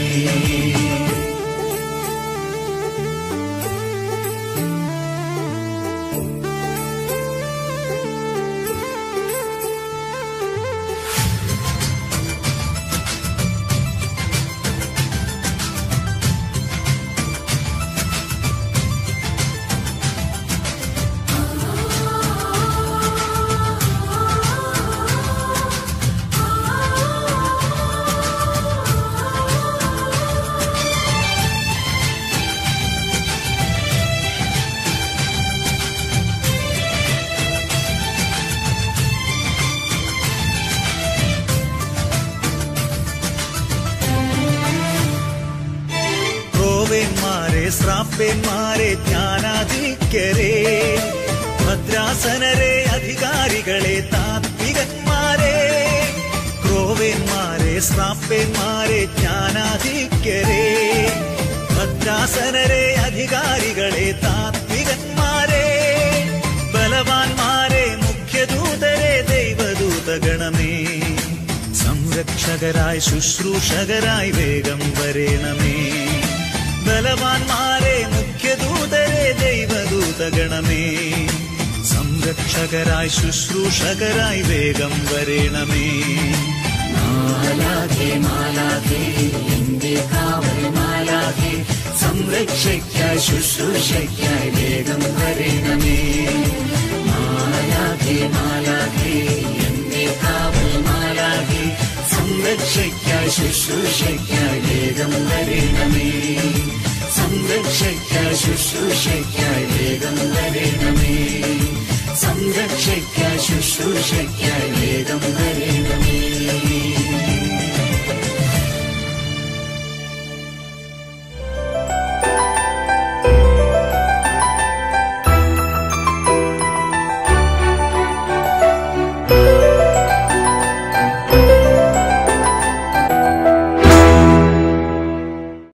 ക്രോവേന്മാരെ ശ്രാപ്പേന്മാരെ ജ്ഞാനാധിക്യരെ ഭദ്രാസനരെ അധികാരികളെ താത്വികന്മാരെ ക്രോവേന്മാരെ ശ്രാപ്പേന്മാരെ ജ്ഞാനാധിക്യരെ ഭദ്രാസനരെ അധികാരികളെ താത്വികന്മാരെ ബലവാന്മാരെ മുഖ്യദൂതരെ ദൈവദൂതഗണമേ സംരക്ഷകരായി ശുശ്രൂഷകരായി വേഗം വരേണമേ ബലവാന്മാരെ മുഖ്യദൂതരെ ദൈവദൂതഗണമേ സംരക്ഷകരായി ശുശ്രൂഷകരായി വേഗം വരേണമേ മാലാകെ മാലാകെ എന്റെ കാവൽ മാലാകെ സംരക്ഷയ്ക്കായി ശുശ്രൂഷയ്ക്കായി വേഗം വരേണമേ മാലാകെ മാലാകെ എന്റെ കാവൽ മാലാകെ സംരക്ഷയ്ക്കായി ശുശ്രൂഷയ്ക്കായി വേഗം വരേണമേ സംരക്ഷയ്ക്കായി ശുശ്രൂഷയ്ക്കായി വേഗം വരേണമേ സംരക്ഷയ്ക്കായി ശുശ്രൂഷയ്ക്കായി